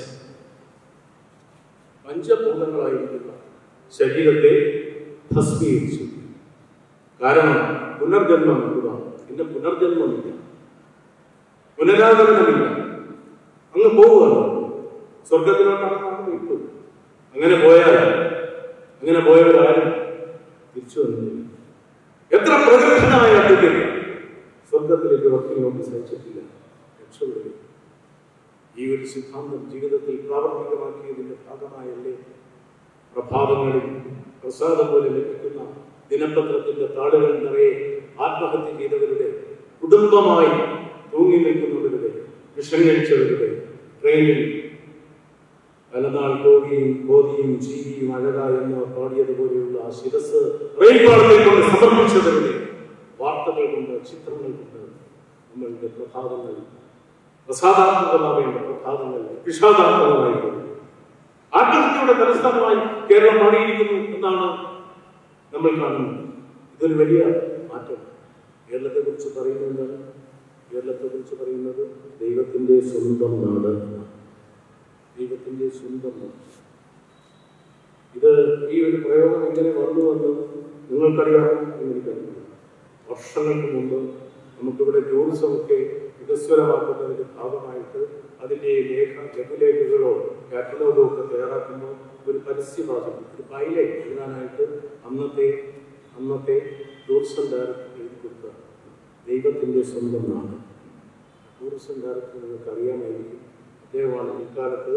പഞ്ചഭൂതങ്ങളായിരിക്കുന്ന ശരീരത്തെ ഭസ്മീകരിച്ചു കാരണം പുനർജന്മം എന്നതാണ് പിന്നെ പുനർജന്മമില്ല പുനരാഗമനമില്ല അങ്ങ് പോവുകയാണ് സ്വർഗത്തിലോട്ടാണ് നമ്മൾ ഇപ്പോൾ അങ്ങനെ പോയാൽ അങ്ങനെ പോയവരാരും തിരിച്ചു വന്നില്ല എത്ര പ്രഗത്ഭനായ അദ്ദേഹം സ്വർഗത്തിലേക്ക് വർക്കിനോട്ട് സഹിച്ചിട്ടില്ല രക്ഷപ്പെടുക ഈ ഒരു സിദ്ധാന്തം ജീവിതത്തിൽ പ്രാവർത്തികമാക്കിയതിന്റെ ഭാഗമായല്ലേ പ്രഭാതങ്ങളിൽ പ്രസാദം പോലെ ലഭിക്കുന്ന ദിനപത്രത്തിന്റെ താളുകൾ നിറയെ ആത്മഹത്യ ചെയ്തവരുടെ കുടുംബമായി തൂങ്ങി നിൽക്കുന്നവരുടെ വിഷം കഴിച്ചവരുടെ ട്രെയിനിൽ പലനാൾ കോടിയും കോതിയും ജീവിയും അഴക എന്ന് പാടിയതുപോലെയുള്ള ആ ശിരസ് റെയിൽപാളത്തിൽ കൊണ്ട് സമർപ്പിച്ചവരുടെ വാർത്തകൾ കൊണ്ട് ചിത്രങ്ങൾ കൊണ്ട് നമ്മളുടെ പ്രഭാതങ്ങൾ പ്രസാദാത്മകമാവേണ്ട പ്രഭാതങ്ങൾ വിഷാദാത്മകമായിരുന്നു ആത്മഹത്യയുടെ തലസ്ഥാനമായി കേരളം മാറിയിരിക്കുന്നു എന്നാണ് നമ്മൾ കാണുന്നത് ഇതൊരു വലിയ മാറ്റം കേരളത്തെ കുറിച്ച് പറയുന്നത് കേരളത്തെ കുറിച്ച് പറയുന്നത് ദൈവത്തിന്റെ സ്വന്തം നാട് എന്നാണ്. ദൈവത്തിന്റെ സ്വന്തം നാട് ഇത് ഈ ഒരു പ്രയോഗം എങ്ങനെ വന്നുവെന്ന് നിങ്ങൾക്കറിയാമോ എന്ന് എനിക്കറിയില്ല വർഷങ്ങൾക്ക് മുമ്പ് നമുക്കിവിടെ ടൂറിസം ഒക്കെ വികസ്വരമാക്കുന്നതിന്റെ ഭാഗമായിട്ട് അതിന്റെ ലേഖ ലഘുലേഖകളോ കാറ്റലോഗോ ഒക്കെ തയ്യാറാക്കുമ്പോൾ ഒരു പരസ്യവാദം ഒരു പൈലറ്റ് എഴുതാനായിട്ട് അന്നത്തെ അന്നത്തെ ടൂറിസം ഡയറക്ടർ എഴുതി കൊടുത്ത ദൈവത്തിന്റെ സ്വന്തം നാട് ടൂറിസം ഡയറക്ടർ നിങ്ങൾക്ക് അറിയാമായിരിക്കും അദ്ദേഹമാണ് ഇക്കാലത്ത്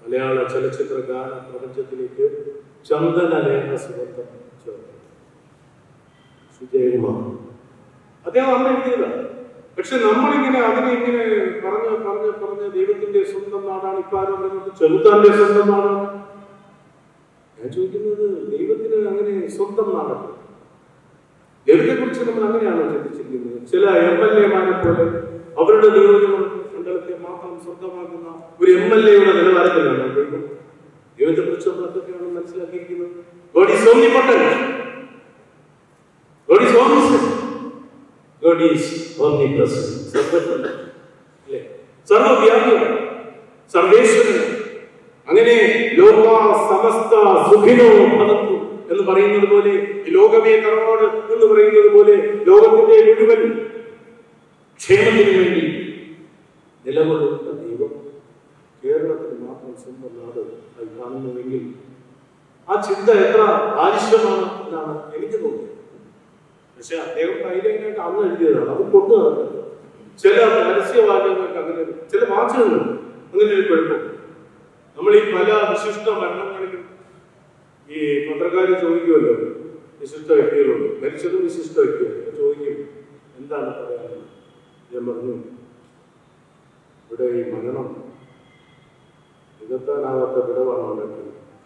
മലയാള ചലച്ചിത്ര ഗാന പ്രപഞ്ചത്തിലേക്ക് ചന്ദനലേഖ സുഗന്ധം ചേർത്തു സുജയകുമാർ അദ്ദേഹം അന്ന് എഴുതിയതാണ് പക്ഷെ നമ്മളിങ്ങനെ അതിനെ ഇങ്ങനെ പറഞ്ഞ് പറഞ്ഞ് പറഞ്ഞ് ദൈവത്തിന്റെ സ്വന്തം നാടാണ് ഇപ്പാരും പറയുന്നത് ചെറുത്താന്റെ സ്വന്തം നാടാണ് ഞാൻ ചോദിക്കുന്നത് ദൈവത്തിന് അങ്ങനെ സ്വന്തം നാടാണ് ദൈവത്തെ കുറിച്ച് നമ്മൾ അങ്ങനെയാണോ ചിന്തിച്ചിരിക്കുന്നത് ചില എം എൽ എമാരെ പോലെ അവരുടെ നിയോജക മണ്ഡലത്തെ മാത്രം സ്വന്തമാക്കുന്ന ഒരു എം എൽ എയുടെ നിലവാരത്തിലാണ് ദൈവം ദൈവത്തെ കുറിച്ച് നമ്മൾ എന്തൊക്കെയാണ് മനസ്സിലാക്കിയിരിക്കുന്നത് God is omnipotent. God is omniscient. God is omnipresent. സർവ്വജ്ഞൻ. അല്ലേ? സർവ്വവ്യാപിയാണ് സർവേശ്വരൻ അങ്ങനെ ലോക സമസ്ത സുഖിനോ ഭവന്തു എന്ന് പറയുന്നത് പോലെ ഈ ലോകമേ കർമ്മോട് എന്ന് പറയുന്നത് പോലെ ലോകത്തിന്റെ മുഴുവൻ ക്ഷേമത്തിന് വേണ്ടി നിലകൊള്ളുന്ന ദൈവം കേരളത്തിന് മാത്രം സ്വന്തം നാട് ആയി കാണുന്നുവെങ്കിൽ ആ ചിന്ത എത്ര ആവശ്യമാണ് എന്നാണ് എനിക്ക് തോന്നിയത് പക്ഷെ അദ്ദേഹം കയ്യിലേക്കായിട്ട് അന്ന് എഴുതിയതാണ് അത് കൊണ്ടു നടക്കുന്നത് ചില പരസ്യവാചകങ്ങൾക്ക് അങ്ങനെ ഒരു- ചില വാചകങ്ങൾ അങ്ങനെ ഒരു കുഴപ്പം നമ്മൾ ഈ പല വിശിഷ്ട മരണങ്ങളിലും ഈ പത്രക്കാർ ചോദിക്കുമല്ലോ വിശിഷ്ട വ്യക്തികളുണ്ട് മരിച്ചതും വിശിഷ്ട വ്യക്തിയാണ് അപ്പൊ ചോദിക്കും എന്താണ് പറയാനുള്ളത് ഞാൻ പറഞ്ഞു ഇവിടെ ഈ മരണം നികത്താനാവാത്ത വിടവാണ് ഉണ്ടാക്കുന്നത്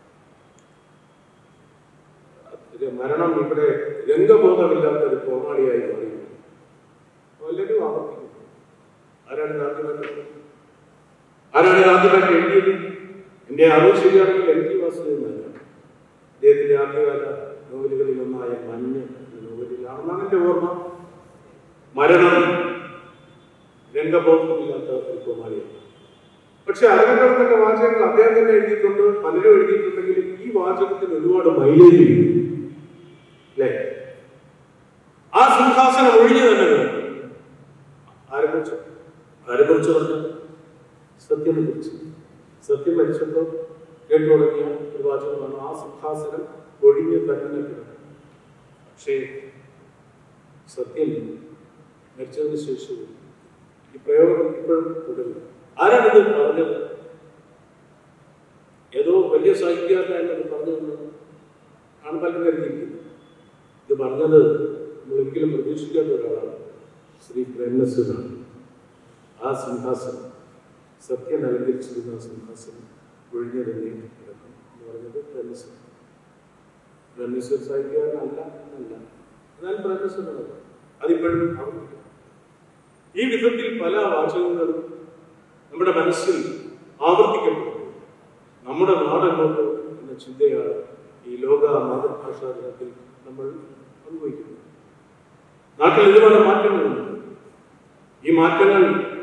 ഇത് മരണം ഇവിടെ രംഗബോധമില്ലാത്ത ഒരു കോമാളിയായി മാറിയിരുന്നു എല്ലാവരും ആവർത്തിക്കുന്നു ആരാണ് ഗാന്ധിമായിട്ട് ആരാണ് ഗാന്ധിമായിട്ട് എഴുതിയത് എന്റെ അറിവ് ശരിയാണെങ്കിൽ എം ടി വാസുദേവനല്ല അദ്ദേഹത്തിന്റെ ആദ്യകാല നോവലുകളിൽ ഒന്നായ മഞ്ഞ് എന്ന നോവലിലാണെന്നാണ് എന്റെ ഓർമ്മ മരണം രംഗബോധമില്ലാത്ത ഒരു കോമാളിയാണ് പക്ഷെ അതിനകത്തൊക്കെ വാചകങ്ങൾ അദ്ദേഹം തന്നെ എഴുതിയിട്ടുണ്ട് പലരും എഴുതിയിട്ടുണ്ടെങ്കിലും ഈ വാചകത്തിന് ഒരുപാട് മൈലേജ് ഉണ്ട് അല്ലേ ആ സിംഹാസനം ഒഴിഞ്ഞു തന്നെ കിടക്കും ആരെ കുറിച്ച് ആരെ കുറിച്ച് പറഞ്ഞു സത്യനെ കുറിച്ച് സത്യം മരിച്ചപ്പോൾ കേട്ടു തുടങ്ങിയ ഒരു വാചകമാണ് ആ സിംഹാസനം ഒഴിഞ്ഞു തന്നെ കിടക്കും പക്ഷേ സത്യം മരിച്ചതിന് ശേഷവും ഈ പ്രയോഗം ഇപ്പോഴും തുടരും ആരാണിത് പറഞ്ഞത് ഏതോ വലിയ സാഹിത്യകാരനാണ് ഇത് പറഞ്ഞത് ആണ് പലരും കരുതിയിരിക്കുന്നത് ഇത് പറഞ്ഞത് നമ്മളൊരിക്കലും പ്രതീക്ഷിക്കാത്ത ഒരാളാണ് ശ്രീ പ്രേംനസൂരാണ് ആ സിംഹാസനം സത്യം അലങ്കരിച്ചിരുന്ന ആ സിംഹാസനം ഒഴിഞ്ഞു തന്നെ കിടക്കും എന്ന് പറഞ്ഞത് പ്രേംനസൂർ പ്രേംനസൂർ സാഹിത്യകാരനല്ല എന്നല്ല എന്നാൽ പ്രേംനസൂരാണ് അതിപ്പോഴും ആവർത്തിക്കും ഈ വിധത്തിൽ പല വാചകങ്ങളും നമ്മുടെ മനസ്സിൽ ആവർത്തിക്കപ്പെടുന്നു നമ്മുടെ നാടെങ്ങോട്ട് എന്ന ചിന്തയാണ് ഈ ലോക മാതൃഭാഷാ ദിനത്തിൽ നമ്മൾ അനുഭവിക്കുന്നത് നാട്ടിൽ ഒരുപാട് മാറ്റങ്ങളുണ്ട് ഈ മാറ്റങ്ങൾ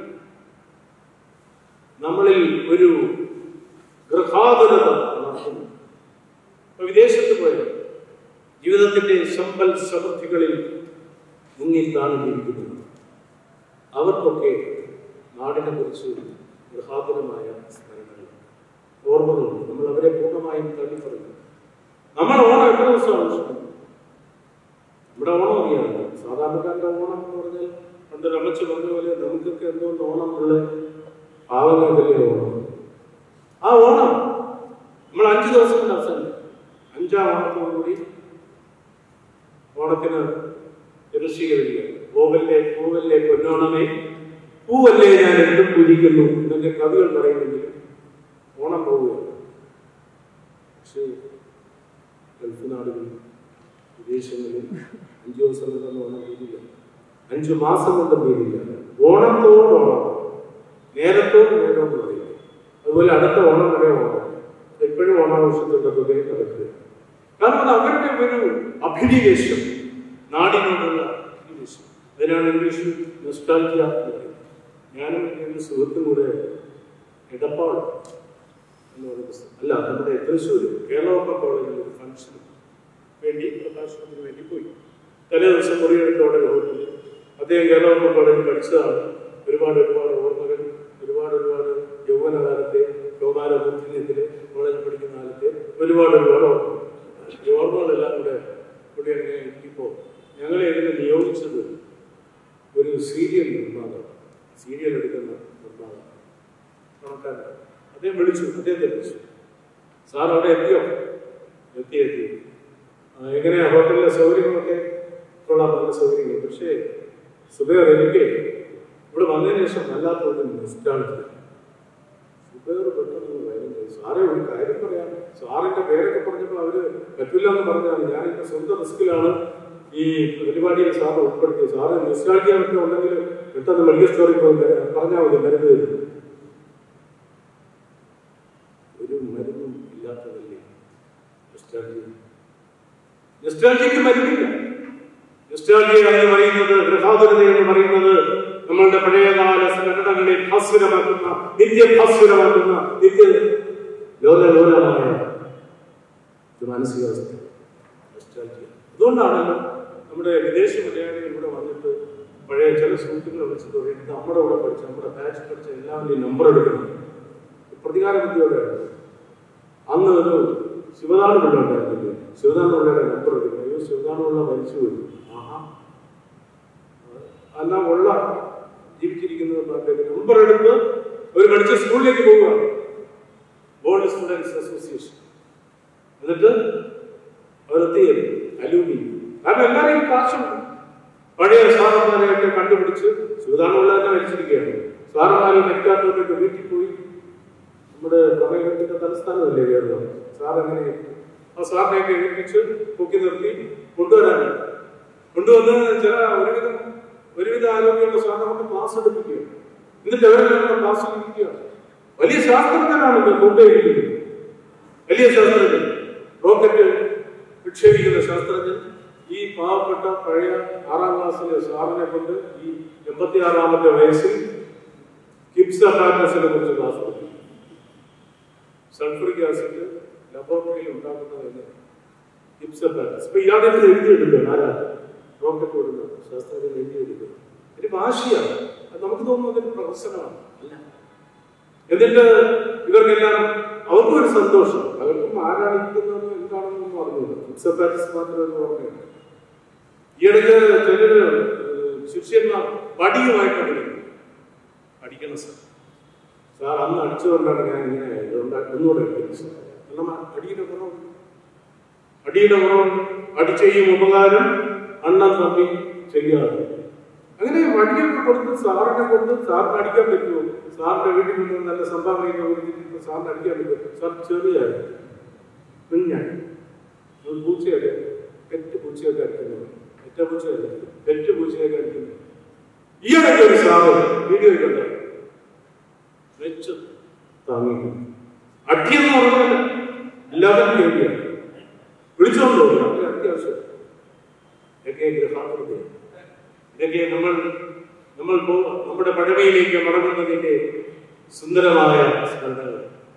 നമ്മളിൽ ഒരു ഗൃഹാതുരത ഉണർത്തുന്നു ഇപ്പൊ വിദേശത്ത് പോയാൽ ജീവിതത്തിന്റെ സമ്പൽ സമൃദ്ധികളിൽ മുങ്ങിത്താണ് ജീവിക്കുന്നത് അവർക്കൊക്കെ നാടിനെ കുറിച്ച് ഗൃഹാതുരമായ സ്മരണകൾ ഓർമ്മകളുണ്ട് നമ്മൾ അവരെ പൂർണ്ണമായും തള്ളിപ്പറയുന്നു നമ്മൾ ഓണം എത്ര ദിവസം ആഘോഷിക്കുന്നു നമ്മുടെ ഓണം അറിയാമല്ലോ സാധാരണക്കാരുടെ ഓണം എന്ന് പറഞ്ഞാൽ പണ്ട് രമച്ച് പറഞ്ഞ പോലെ നമുക്കൊക്കെ എന്തോന്ന് ഓണം ഉള്ള പാവങ്ങൾക്കല്ലേ ഓണം ആ ഓണം നമ്മൾ അഞ്ചു ദിവസം കൊണ്ട് അവസാനം അഞ്ചാം ഓണത്തോടുകൂടി ഓണത്തിന് ഋഷികരിക്കുക പൂവല്ലേ പൂവല്ലേ പൊന്നോണമേ പൂവല്ലേ ഞാൻ എന്തും പൂജിക്കുന്നു എന്നൊക്കെ കവികൾ പറയുന്നെങ്കിൽ ഓണം പോവുകയാണ് പക്ഷേ ഗൾഫ് നാടുകളിൽ വിദേശങ്ങളിൽ അഞ്ചു ദിവസം കൊണ്ടൊന്നും ഓണം തീരില്ല അഞ്ചു മാസം കൊണ്ട് തീരില്ല ഓണത്തോട് ഓണം നേരത്തോട് നേരമെന്ന് പറയില്ല അതുപോലെ അടുത്ത ഓണം വരെ ഓണം എപ്പോഴും ഓണാഘോഷത്തിന്റെ തുകയിൽ നടക്കുക കാരണം അത് അവരുടെ ഒരു അഭിനിവേശം നാടിനോടുള്ള അഭിനിവേശം അതിനാണ് ഇംഗ്ലീഷിൽ നൊസ്റ്റാൾജിയ എന്ന് പറയുന്നത് ഞാനും എൻ്റെ ഒരു സുഹൃത്തും കൂടെ എടപ്പാൾ എന്ന് പറയുന്ന സ്ഥലം അല്ല നമ്മുടെ തൃശ്ശൂർ കേരളോപ്പ കോളേജിൽ ഒരു ഫംഗ്ഷന് വേണ്ടി പ്രഭാഷണത്തിന് വേണ്ടി പോയി തലേ ദിവസം മുറിയെടുത്തോടെ ഹോട്ടലിൽ അദ്ദേഹം കേരളോപ്പ കോളേജിൽ പഠിച്ചതാണ് ഒരുപാട് ഒരുപാട് ഓർമ്മകൾ ഒരുപാട് ഒരുപാട് യൗവനകാലത്തെ കൗമാരബുദ്ധിനത്തില് കോളേജിൽ പഠിക്കുന്ന കാലത്തെ ഒരുപാട് ഒരുപാട് ഓർമ്മകൾ ഈ ഓർമ്മകളെല്ലാം കൂടെ കൂടി അങ്ങനെ ഇപ്പോൾ ഞങ്ങളെ ഇതിനെ നിയോഗിച്ചത് ഒരു സീരിയൽ നിർമ്മാതാവ് സീരിയൽ എടുക്കുന്ന നിർമ്മാതാവ് കണക്കാരൻ അദ്ദേഹം വിളിച്ചു അദ്ദേഹത്തെ വിളിച്ചു സാർ അവിടെ എത്തിയോ എത്തി എത്തി ആ, എങ്ങനെയാ ഹോട്ടലിലെ സൗകര്യങ്ങളൊക്കെ കൊള്ളാം നല്ല സൗകര്യങ്ങൾ പക്ഷേ സുബേർ എനിക്ക് ഇവിടെ വന്നതിന് ശേഷം വല്ലാത്ത ഒരു നെസ്റ്റാളിറ്റി സുബേർ പെട്ടെന്ന് വയലന്റ് സാറേ ഒരു കാര്യം പറയാം സാറിന്റെ പേരൊക്കെ പറഞ്ഞപ്പോൾ അവര് പറ്റില്ല എന്ന് പറഞ്ഞാണ് ഞാൻ എന്റെ സ്വന്തം റിസ്കിലാണ് ഈ പരിപാടിയിൽ സാറ് ഉൾപ്പെടുത്തിയത് സാറ് നെസ്റ്റാളിറ്റിയൊക്കെ ഉണ്ടെങ്കിൽ പെട്ടെന്ന് മെഡിക്കൽ സ്റ്റോറിൽ പോയി വരാം. പറഞ്ഞാൽ മതി മരുന്ന് തരും ഒരു മരുന്നും ഇല്ലാത്തതല്ലേ നെസ്റ്റാൾജിയ നെസ്റ്റാൾജിക്ക് മരുന്നില്ല നെസ്റ്റാൾജിയ എന്ന് പറയുന്നത് ഗൃഹാതുരത എന്ന് പറയുന്നത് നമ്മളുടെ പഴയകാല സ്മരണകളെ ഭാസ്വരമാക്കുന്ന നിത്യഭാസ്വരമാക്കുന്ന നിത്യ ലോകലോലമായ ഒരു മാനസികാവസ്ഥ നെസ്റ്റാൾജിയ അതുകൊണ്ടാണല്ലോ നമ്മുടെ വിദേശ മലയാളികൾ ഇവിടെ വന്നിട്ട് പഴയ ചില സുഹൃത്തുക്കളെ വിളിച്ചിട്ട് പറയും "ഇത് നമ്മുടെ കൂടെ പഠിച്ച നമ്മുടെ ബാച്ച് പഠിച്ച എല്ലാവരുടെയും നമ്പർ എടുക്കണം പ്രതികാര ബുദ്ധിയോടെ അന്ന് ഒരു ശിവദാന പിള്ള ഉണ്ടായിരുന്നില്ലേ ശിവദാന പിള്ളയുടെ നമ്പർ എടുക്കണം അയ്യോ ശിവദാന പിള്ള മരിച്ചു പോയി ആഹാ അല്ല ഉള്ള ജീവിച്ചിരിക്കുന്നത് നമ്പർ എടുത്ത് ഒരു പഠിച്ച സ്കൂളിലേക്ക് പോവുകയാണ് ബോർഡ് സ്റ്റുഡൻസ് അസോസിയേഷൻ എന്നിട്ട് അവരെത്തിയത് അലൂമി കാരണം എല്ലാവരെയും കാശുണ്ട് പഴയ സാറന്മാരെയൊക്കെ കണ്ടുപിടിച്ച് ശിവദാനുള്ള തന്നെ മരിച്ചിരിക്കുകയാണ് സാറന്മാരെ മരിക്കാത്തവരൊക്കെ വീട്ടിൽ പോയി നമ്മുടെ പ്രമേയത്തിന്റെ തലസ്ഥാനമല്ലേ കേരളം സാർ എങ്ങനെ ആ സാറിനെയൊക്കെ ഏൽപ്പിച്ച് പൊക്കി നിർത്തി കൊണ്ടുവരാനാണ് കൊണ്ടുവന്ന് ചില ഒരുവിധം ഒരുവിധ ആരോഗ്യമുള്ള സാർ നമുക്ക് ക്ലാസ് എടുപ്പിക്കുകയാണ് എന്നിട്ട് അവരെല്ലാം ക്ലാസ് ഇരിക്കുകയാണ് വലിയ ശാസ്ത്രജ്ഞനാണ് മുംബൈയിൽ വലിയ ശാസ്ത്രജ്ഞൻ റോക്കറ്റ് വിക്ഷേപിക്കുന്ന ശാസ്ത്രജ്ഞൻ ഈ പാവപ്പെട്ട പഴയ ആറാം ക്ലാസ്സിലെ സാറിനെ കൊണ്ട് ഈ എൺപത്തി ആറാമത്തെ വയസ്സിൽ കിപ്സ പാറ്റസിനെ കുറിച്ച് ക്ലാസ് കൊടുത്തു സൾഫറിക് ആസിഡ് ലബോറട്ടറിയിൽ ഉണ്ടാക്കുന്നതെന്ന് കിപ്സ പാറ്റസ് ഇപ്പൊ ഇയാളെ ഇത് എഴുതിയെടുക്കുകയാണ് ആരാ റോക്കറ്റ് കൊടുക്കുന്നത് ശാസ്ത്രജ്ഞൻ എഴുതിയെടുക്കുന്നത് ഒരു വാശിയാണ് അത് നമുക്ക് തോന്നുന്നത് ഒരു പ്രഹസനമാണ് അല്ല എന്നിട്ട് ഇവർക്കെല്ലാം അവർക്കും ഒരു സന്തോഷം അവർക്കും ആരാണ് ഇരിക്കുന്നത് എന്താണെന്നൊന്നും അറിഞ്ഞില്ല ഫിക്സപ്പാറ്റിസ് മാത്രമേ ഒന്ന് ഓർമ്മയുണ്ട് ഈയിടയ്ക്ക് ചിലര് ഏഹ്, ശിഷ്യന്മാർ വടിയുമായിട്ട് പഠിക്കും പഠിക്കണം സാർ സാർ അന്ന് അടിച്ചുകൊണ്ടാണ് ഞാൻ ഇങ്ങനെ ഇതുണ്ടാ- ഒന്നുകൂടെ എടുക്കുന്നത് സാർ കാരണം അടിയുടെ കുറവുണ്ട് അടിയുടെ കുറവുണ്ട് അടി ചെയ്യും ഉപകാരം അണ്ണൻ തമ്മി ചെയ്യാതെ അങ്ങനെ വടിയൊക്കെ കൊടുത്ത് സാറിനെ കൊണ്ട് സാറിന് അടിക്കാൻ പറ്റുമോ സാറിന്റെ വീട്ടിൽ നിന്ന് നല്ല സംഭാവനയൊക്കെ കൊടുത്തിട്ട് സാറിന് അടിക്കാൻ പറ്റുമോ സാർ ചെറിയായി കുഞ്ഞായി ഒരു പൂച്ചയൊക്കെ പെറ്റ് പൂച്ചയൊക്കെ അടിക്കുന്നത് പെറ്റ പൂച്ചയല്ല പെറ്റ് പൂച്ചയൊക്കെ അടിക്കുന്നത് ഈയിടയ്ക്ക് ഒരു സാറ് വീഡിയോ കണ്ട വെച്ച് താങ്ങി അടിയെന്ന് പറഞ്ഞാൽ എല്ലാവരും കേൾക്കുകയാണ് വിളിച്ചോണ്ട് പോകും വളരെ അത്യാവശ്യം ഇതൊക്കെ ഗൃഹാകൃതിയാണ് ഇതൊക്കെ നമ്മൾ നമ്മൾ പോ- നമ്മുടെ പഴമയിലേക്ക് മടങ്ങുന്നതിന്റെ സുന്ദരമായ സ്മരണകൾ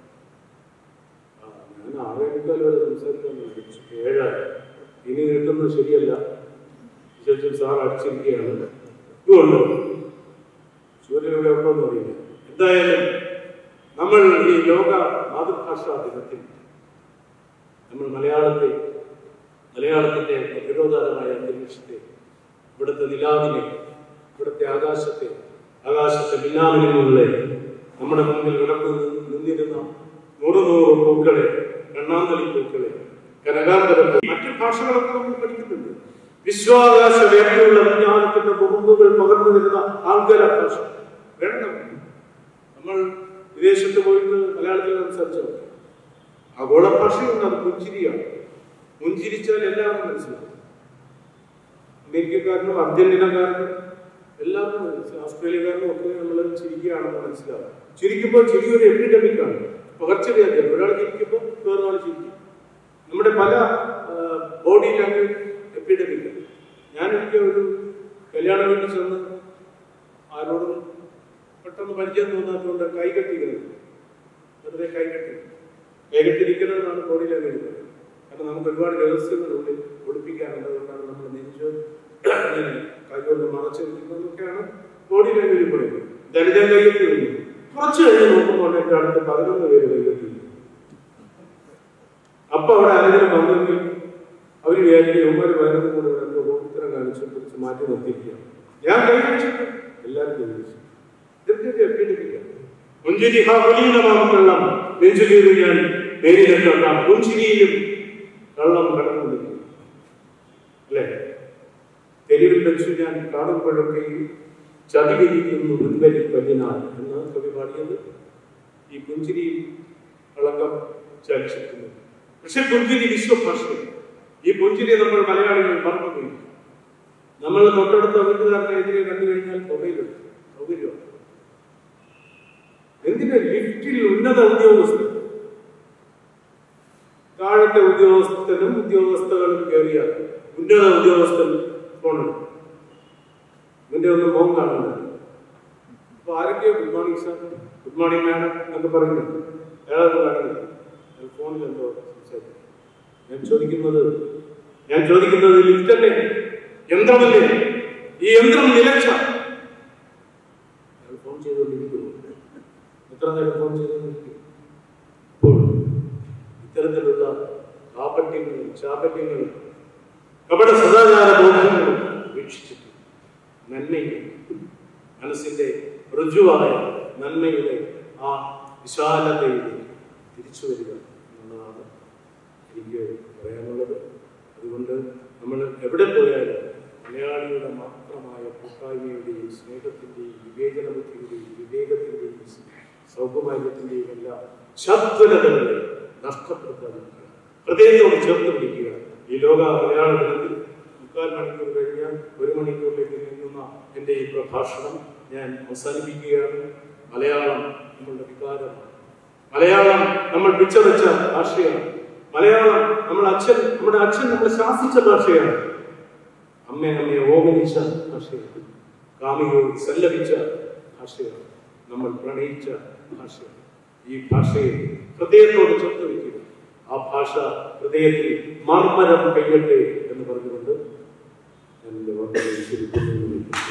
ആ, ഞാൻ ആറേ മുക്കാൽ വരെ സംസാരിക്കാൻ വിളിച്ചു ഏഴായി ഇനി നിൽക്കുന്നത് ശരിയല്ല ശേഷം സാർ അടിച്ചിരിക്കുകയാണ് ഇതുകൊണ്ടോ സൂര്യനിവിടെ ഉണ്ടോ എന്ന് അറിയില്ല എന്തായാലും നമ്മൾ ഈ ലോക മാതൃഭാഷാ ദിനത്തിൽ നമ്മൾ മലയാളത്തെ മലയാളത്തിന്റെ പ്രതിരോധാരമായ അന്തരീക്ഷത്തെ ഇവിടുത്തെ നിലാവിനെ ഇവിടുത്തെ ആകാശത്തെ ആകാശത്തെ മിന്നാമിനുങ്ങളെ നമ്മുടെ മുമ്പിൽ വിടർന്നു നിന്നിരുന്ന നൂറ് നൂറ് പൂക്കളെ കണ്ണാന്തളി പൂക്കളെ കനകാന്തര പൂ- മറ്റു ഭാഷകളൊക്കെ നമ്മൾ പഠിക്കുന്നുണ്ട് വിശ്വാകാശ വ്യാപ്തിയുള്ള വിജ്ഞാനത്തിന്റെ മുറുമ്പുകൾ പകർന്നു വരുന്ന ആംഗല ഭാഷ വേണ്ട നമ്മൾ വിദേശത്ത് പോയിട്ട് മലയാളത്തിൽ സംസാരിച്ചോ ആഗോള ഭാഷയുണ്ട് അത് പുഞ്ചിരിയാണ് പുഞ്ചിരിച്ചാൽ എല്ലാവരും മനസ്സിലാവും അമേരിക്കക്കാരനും അർജന്റീനക്കാരനും എല്ലാവരും മനസ്സിലാവും ഓസ്ട്രേലിയക്കാരനും ഒക്കെ നമ്മൾ ചിരിക്കുകയാണെന്ന് മനസ്സിലാവും ചിരിക്കുമ്പോൾ ചിരി ഒരു എപ്പിഡമിക്കാണ് പകർച്ചവ്യാധിയാണ് ഒരാൾ ചിരിക്കുമ്പോൾ വേറൊരാൾ ചിരിക്കും നമ്മുടെ പല ബോഡി ലാംഗ്വേജ് എപ്പിഡമിക്കാണ് ഞാൻ എനിക്ക് ഒരു കല്യാണ വീട്ടിൽ ചെന്ന് ആരോടും പെട്ടെന്ന് പരിചയം തോന്നാത്തതുകൊണ്ട് കൈ കെട്ടിക്കുന്നത് വെറുതെ കൈ കെട്ടി കൈ കെട്ടിരിക്കുന്നതാണ് ബോഡി ലാംഗ്വേജ് പറയുന്നത് കാരണം നമുക്ക് ഒരുപാട് രഹസ്യങ്ങളുള്ളിൽ ഒളിപ്പിക്കാനുണ്ട് അതുകൊണ്ടാണ് നമ്മൾ നെഞ്ച് ഇങ്ങനെ കൈകൊണ്ട് മറച്ചു വെക്കുന്നതൊക്കെയാണ് ബോഡി ലാംഗ്വേജ് പറയുന്നത് ദരിദ്രം കൈകെട്ടി നിന്നു കുറച്ച് കഴിഞ്ഞ് നോക്കുമ്പോൾ എൻ്റെ അടുത്ത് പതിനൊന്ന് പേര് കൈകെട്ടി അപ്പൊ അവിടെ ആരെങ്കിലും വന്നെങ്കിൽ അവർ വിചാരിക്കും ഇവന്മാർ വരുന്നത് കൂടെ എന്തോ ഉത്തരം കാണിച്ച് പിടിച്ച് മാറ്റി നിർത്തിയിരിക്കുകയാണ് ഞാൻ കൈ വെച്ചിട്ട് എല്ലാവരും കൈ വെച്ചു ഇതൊക്കെ ഒരു എപ്പിഡമിക്കാണ് പുഞ്ചിരി ഹാ കുലീനമാം കള്ളം നെഞ്ചുകീറി ഞാൻ നേരിലെ കണ്ടാം പുഞ്ചിരിയിലും കള്ളം കടന്നുകൊണ്ടിരിക്കും അല്ലേ തെരുവിൽ വെച്ചു ഞാൻ കാണുമ്പോഴൊക്കെയും ചതിവിരിക്കുന്നു മുൻവരി പല്ലിനാൽ എന്ന് കവി പാടിയത് ഈ പുഞ്ചിരിയിൽ കളങ്കം ചലിച്ചിരിക്കുന്നു പക്ഷെ പുഞ്ചിരി വിശ്വഭാഷയാണ് ഈ പുഞ്ചിരി നമ്മൾ മലയാളികൾ മറന്നുപോയി നമ്മൾ തൊട്ടടുത്ത വീട്ടുകാരനെ എതിരെ കണ്ടു കഴിഞ്ഞാൽ പുകയിലുണ്ട് സൗകര്യമാണ് എന്തിനാ ലിഫ്റ്റിൽ ഉന്നത ഉദ്യോഗസ്ഥർ താഴത്തെ ഉദ്യോഗസ്ഥനും ഉദ്യോഗസ്ഥകളും കയറിയാൽ ഉന്നത ഉദ്യോഗസ്ഥൻ ഫോണുണ്ട് ഇതിന്റെ ഒന്നും മോൻ കാണുന്നില്ല അപ്പൊ ആരൊക്കെയോ good morning sir good morning madam എന്നൊക്കെ പറയുന്നു അയാളൊന്നും കാണുന്നില്ല അയാൾ ഫോണിൽ എന്തോ സംസാരിക്കും ഞാൻ ചോദിക്കുന്നത് ഞാൻ ചോദിക്കുന്നത് ലിഫ്റ്റല്ലേ യന്ത്രമല്ലേ ഈ യന്ത്രം നിലച്ച അയാൾ ഫോൺ ചെയ്തുകൊണ്ടിരിക്കുന്നു എത്ര നേരം ഫോൺ ചെയ്തുകൊണ്ടിരിക്കും ഇപ്പോൾ ഇത്തരത്തിലുള്ള കാപട്യങ്ങളും ചാപട്യങ്ങളും കപട സദാചാര ബോധങ്ങളും വീക്ഷിച്ചിട്ട് നന്മയ്ക്ക് മനസ്സിന്റെ ഋജുവായ നന്മയുടെ ആ വിശാലതയിലേക്ക് തിരിച്ചു വരിക എന്നുള്ളതാണ് എനിക്ക് പറയാനുള്ളത് അതുകൊണ്ട് നമ്മൾ എവിടെ പോയാലും മലയാളിയുടെ മാത്രമായ കൂട്ടായ്മയുടെയും സ്നേഹത്തിന്റെയും വിവേചന ബുദ്ധിയുടെയും വിവേകത്തിന്റെയും സൗകുമാര്യത്തിന്റെയും എല്ലാം ശബ്ദലതകളെ നഷ്ടപ്പെടുത്താതിരിക്കുക ഹൃദയത്തോട് ചേർത്ത് പിടിക്കുക ഈ ലോക മലയാള ദിനത്തിൽ മുക്കാൽ മണിക്കൂർ കഴിഞ്ഞാൽ ഒരു മണിക്കൂറിലേക്ക് നീങ്ങുന്ന എൻ്റെ ഈ പ്രഭാഷണം ഞാൻ അവസാനിപ്പിക്കുകയാണ് മലയാളം നമ്മളുടെ വികാരമാണ് മലയാളം നമ്മൾ പിച്ചവെച്ച ഭാഷയാണ് മലയാളം നമ്മുടെ അച്ഛൻ നമ്മുടെ അച്ഛൻ നമ്മളെ ശാസിച്ച ഭാഷയാണ് അമ്മ നമ്മെ ഓമനിച്ച ഭാഷയാണ് കാമികവും സല്ലപിച്ച ഭാഷയാണ് നമ്മൾ പ്രണയിച്ച ഭാഷയാണ് ഈ ഭാഷയെ ഹൃദയത്തോട് ചേർത്ത് വയ്ക്കുക ആ ഭാഷ ഹൃദയത്തിൽ മർമ്മരം കയ്യട്ടെ എന്ന് പറഞ്ഞുകൊണ്ട് ഞാൻ എൻ്റെ വാക്കുകൾ ചുരുക്കുന്നു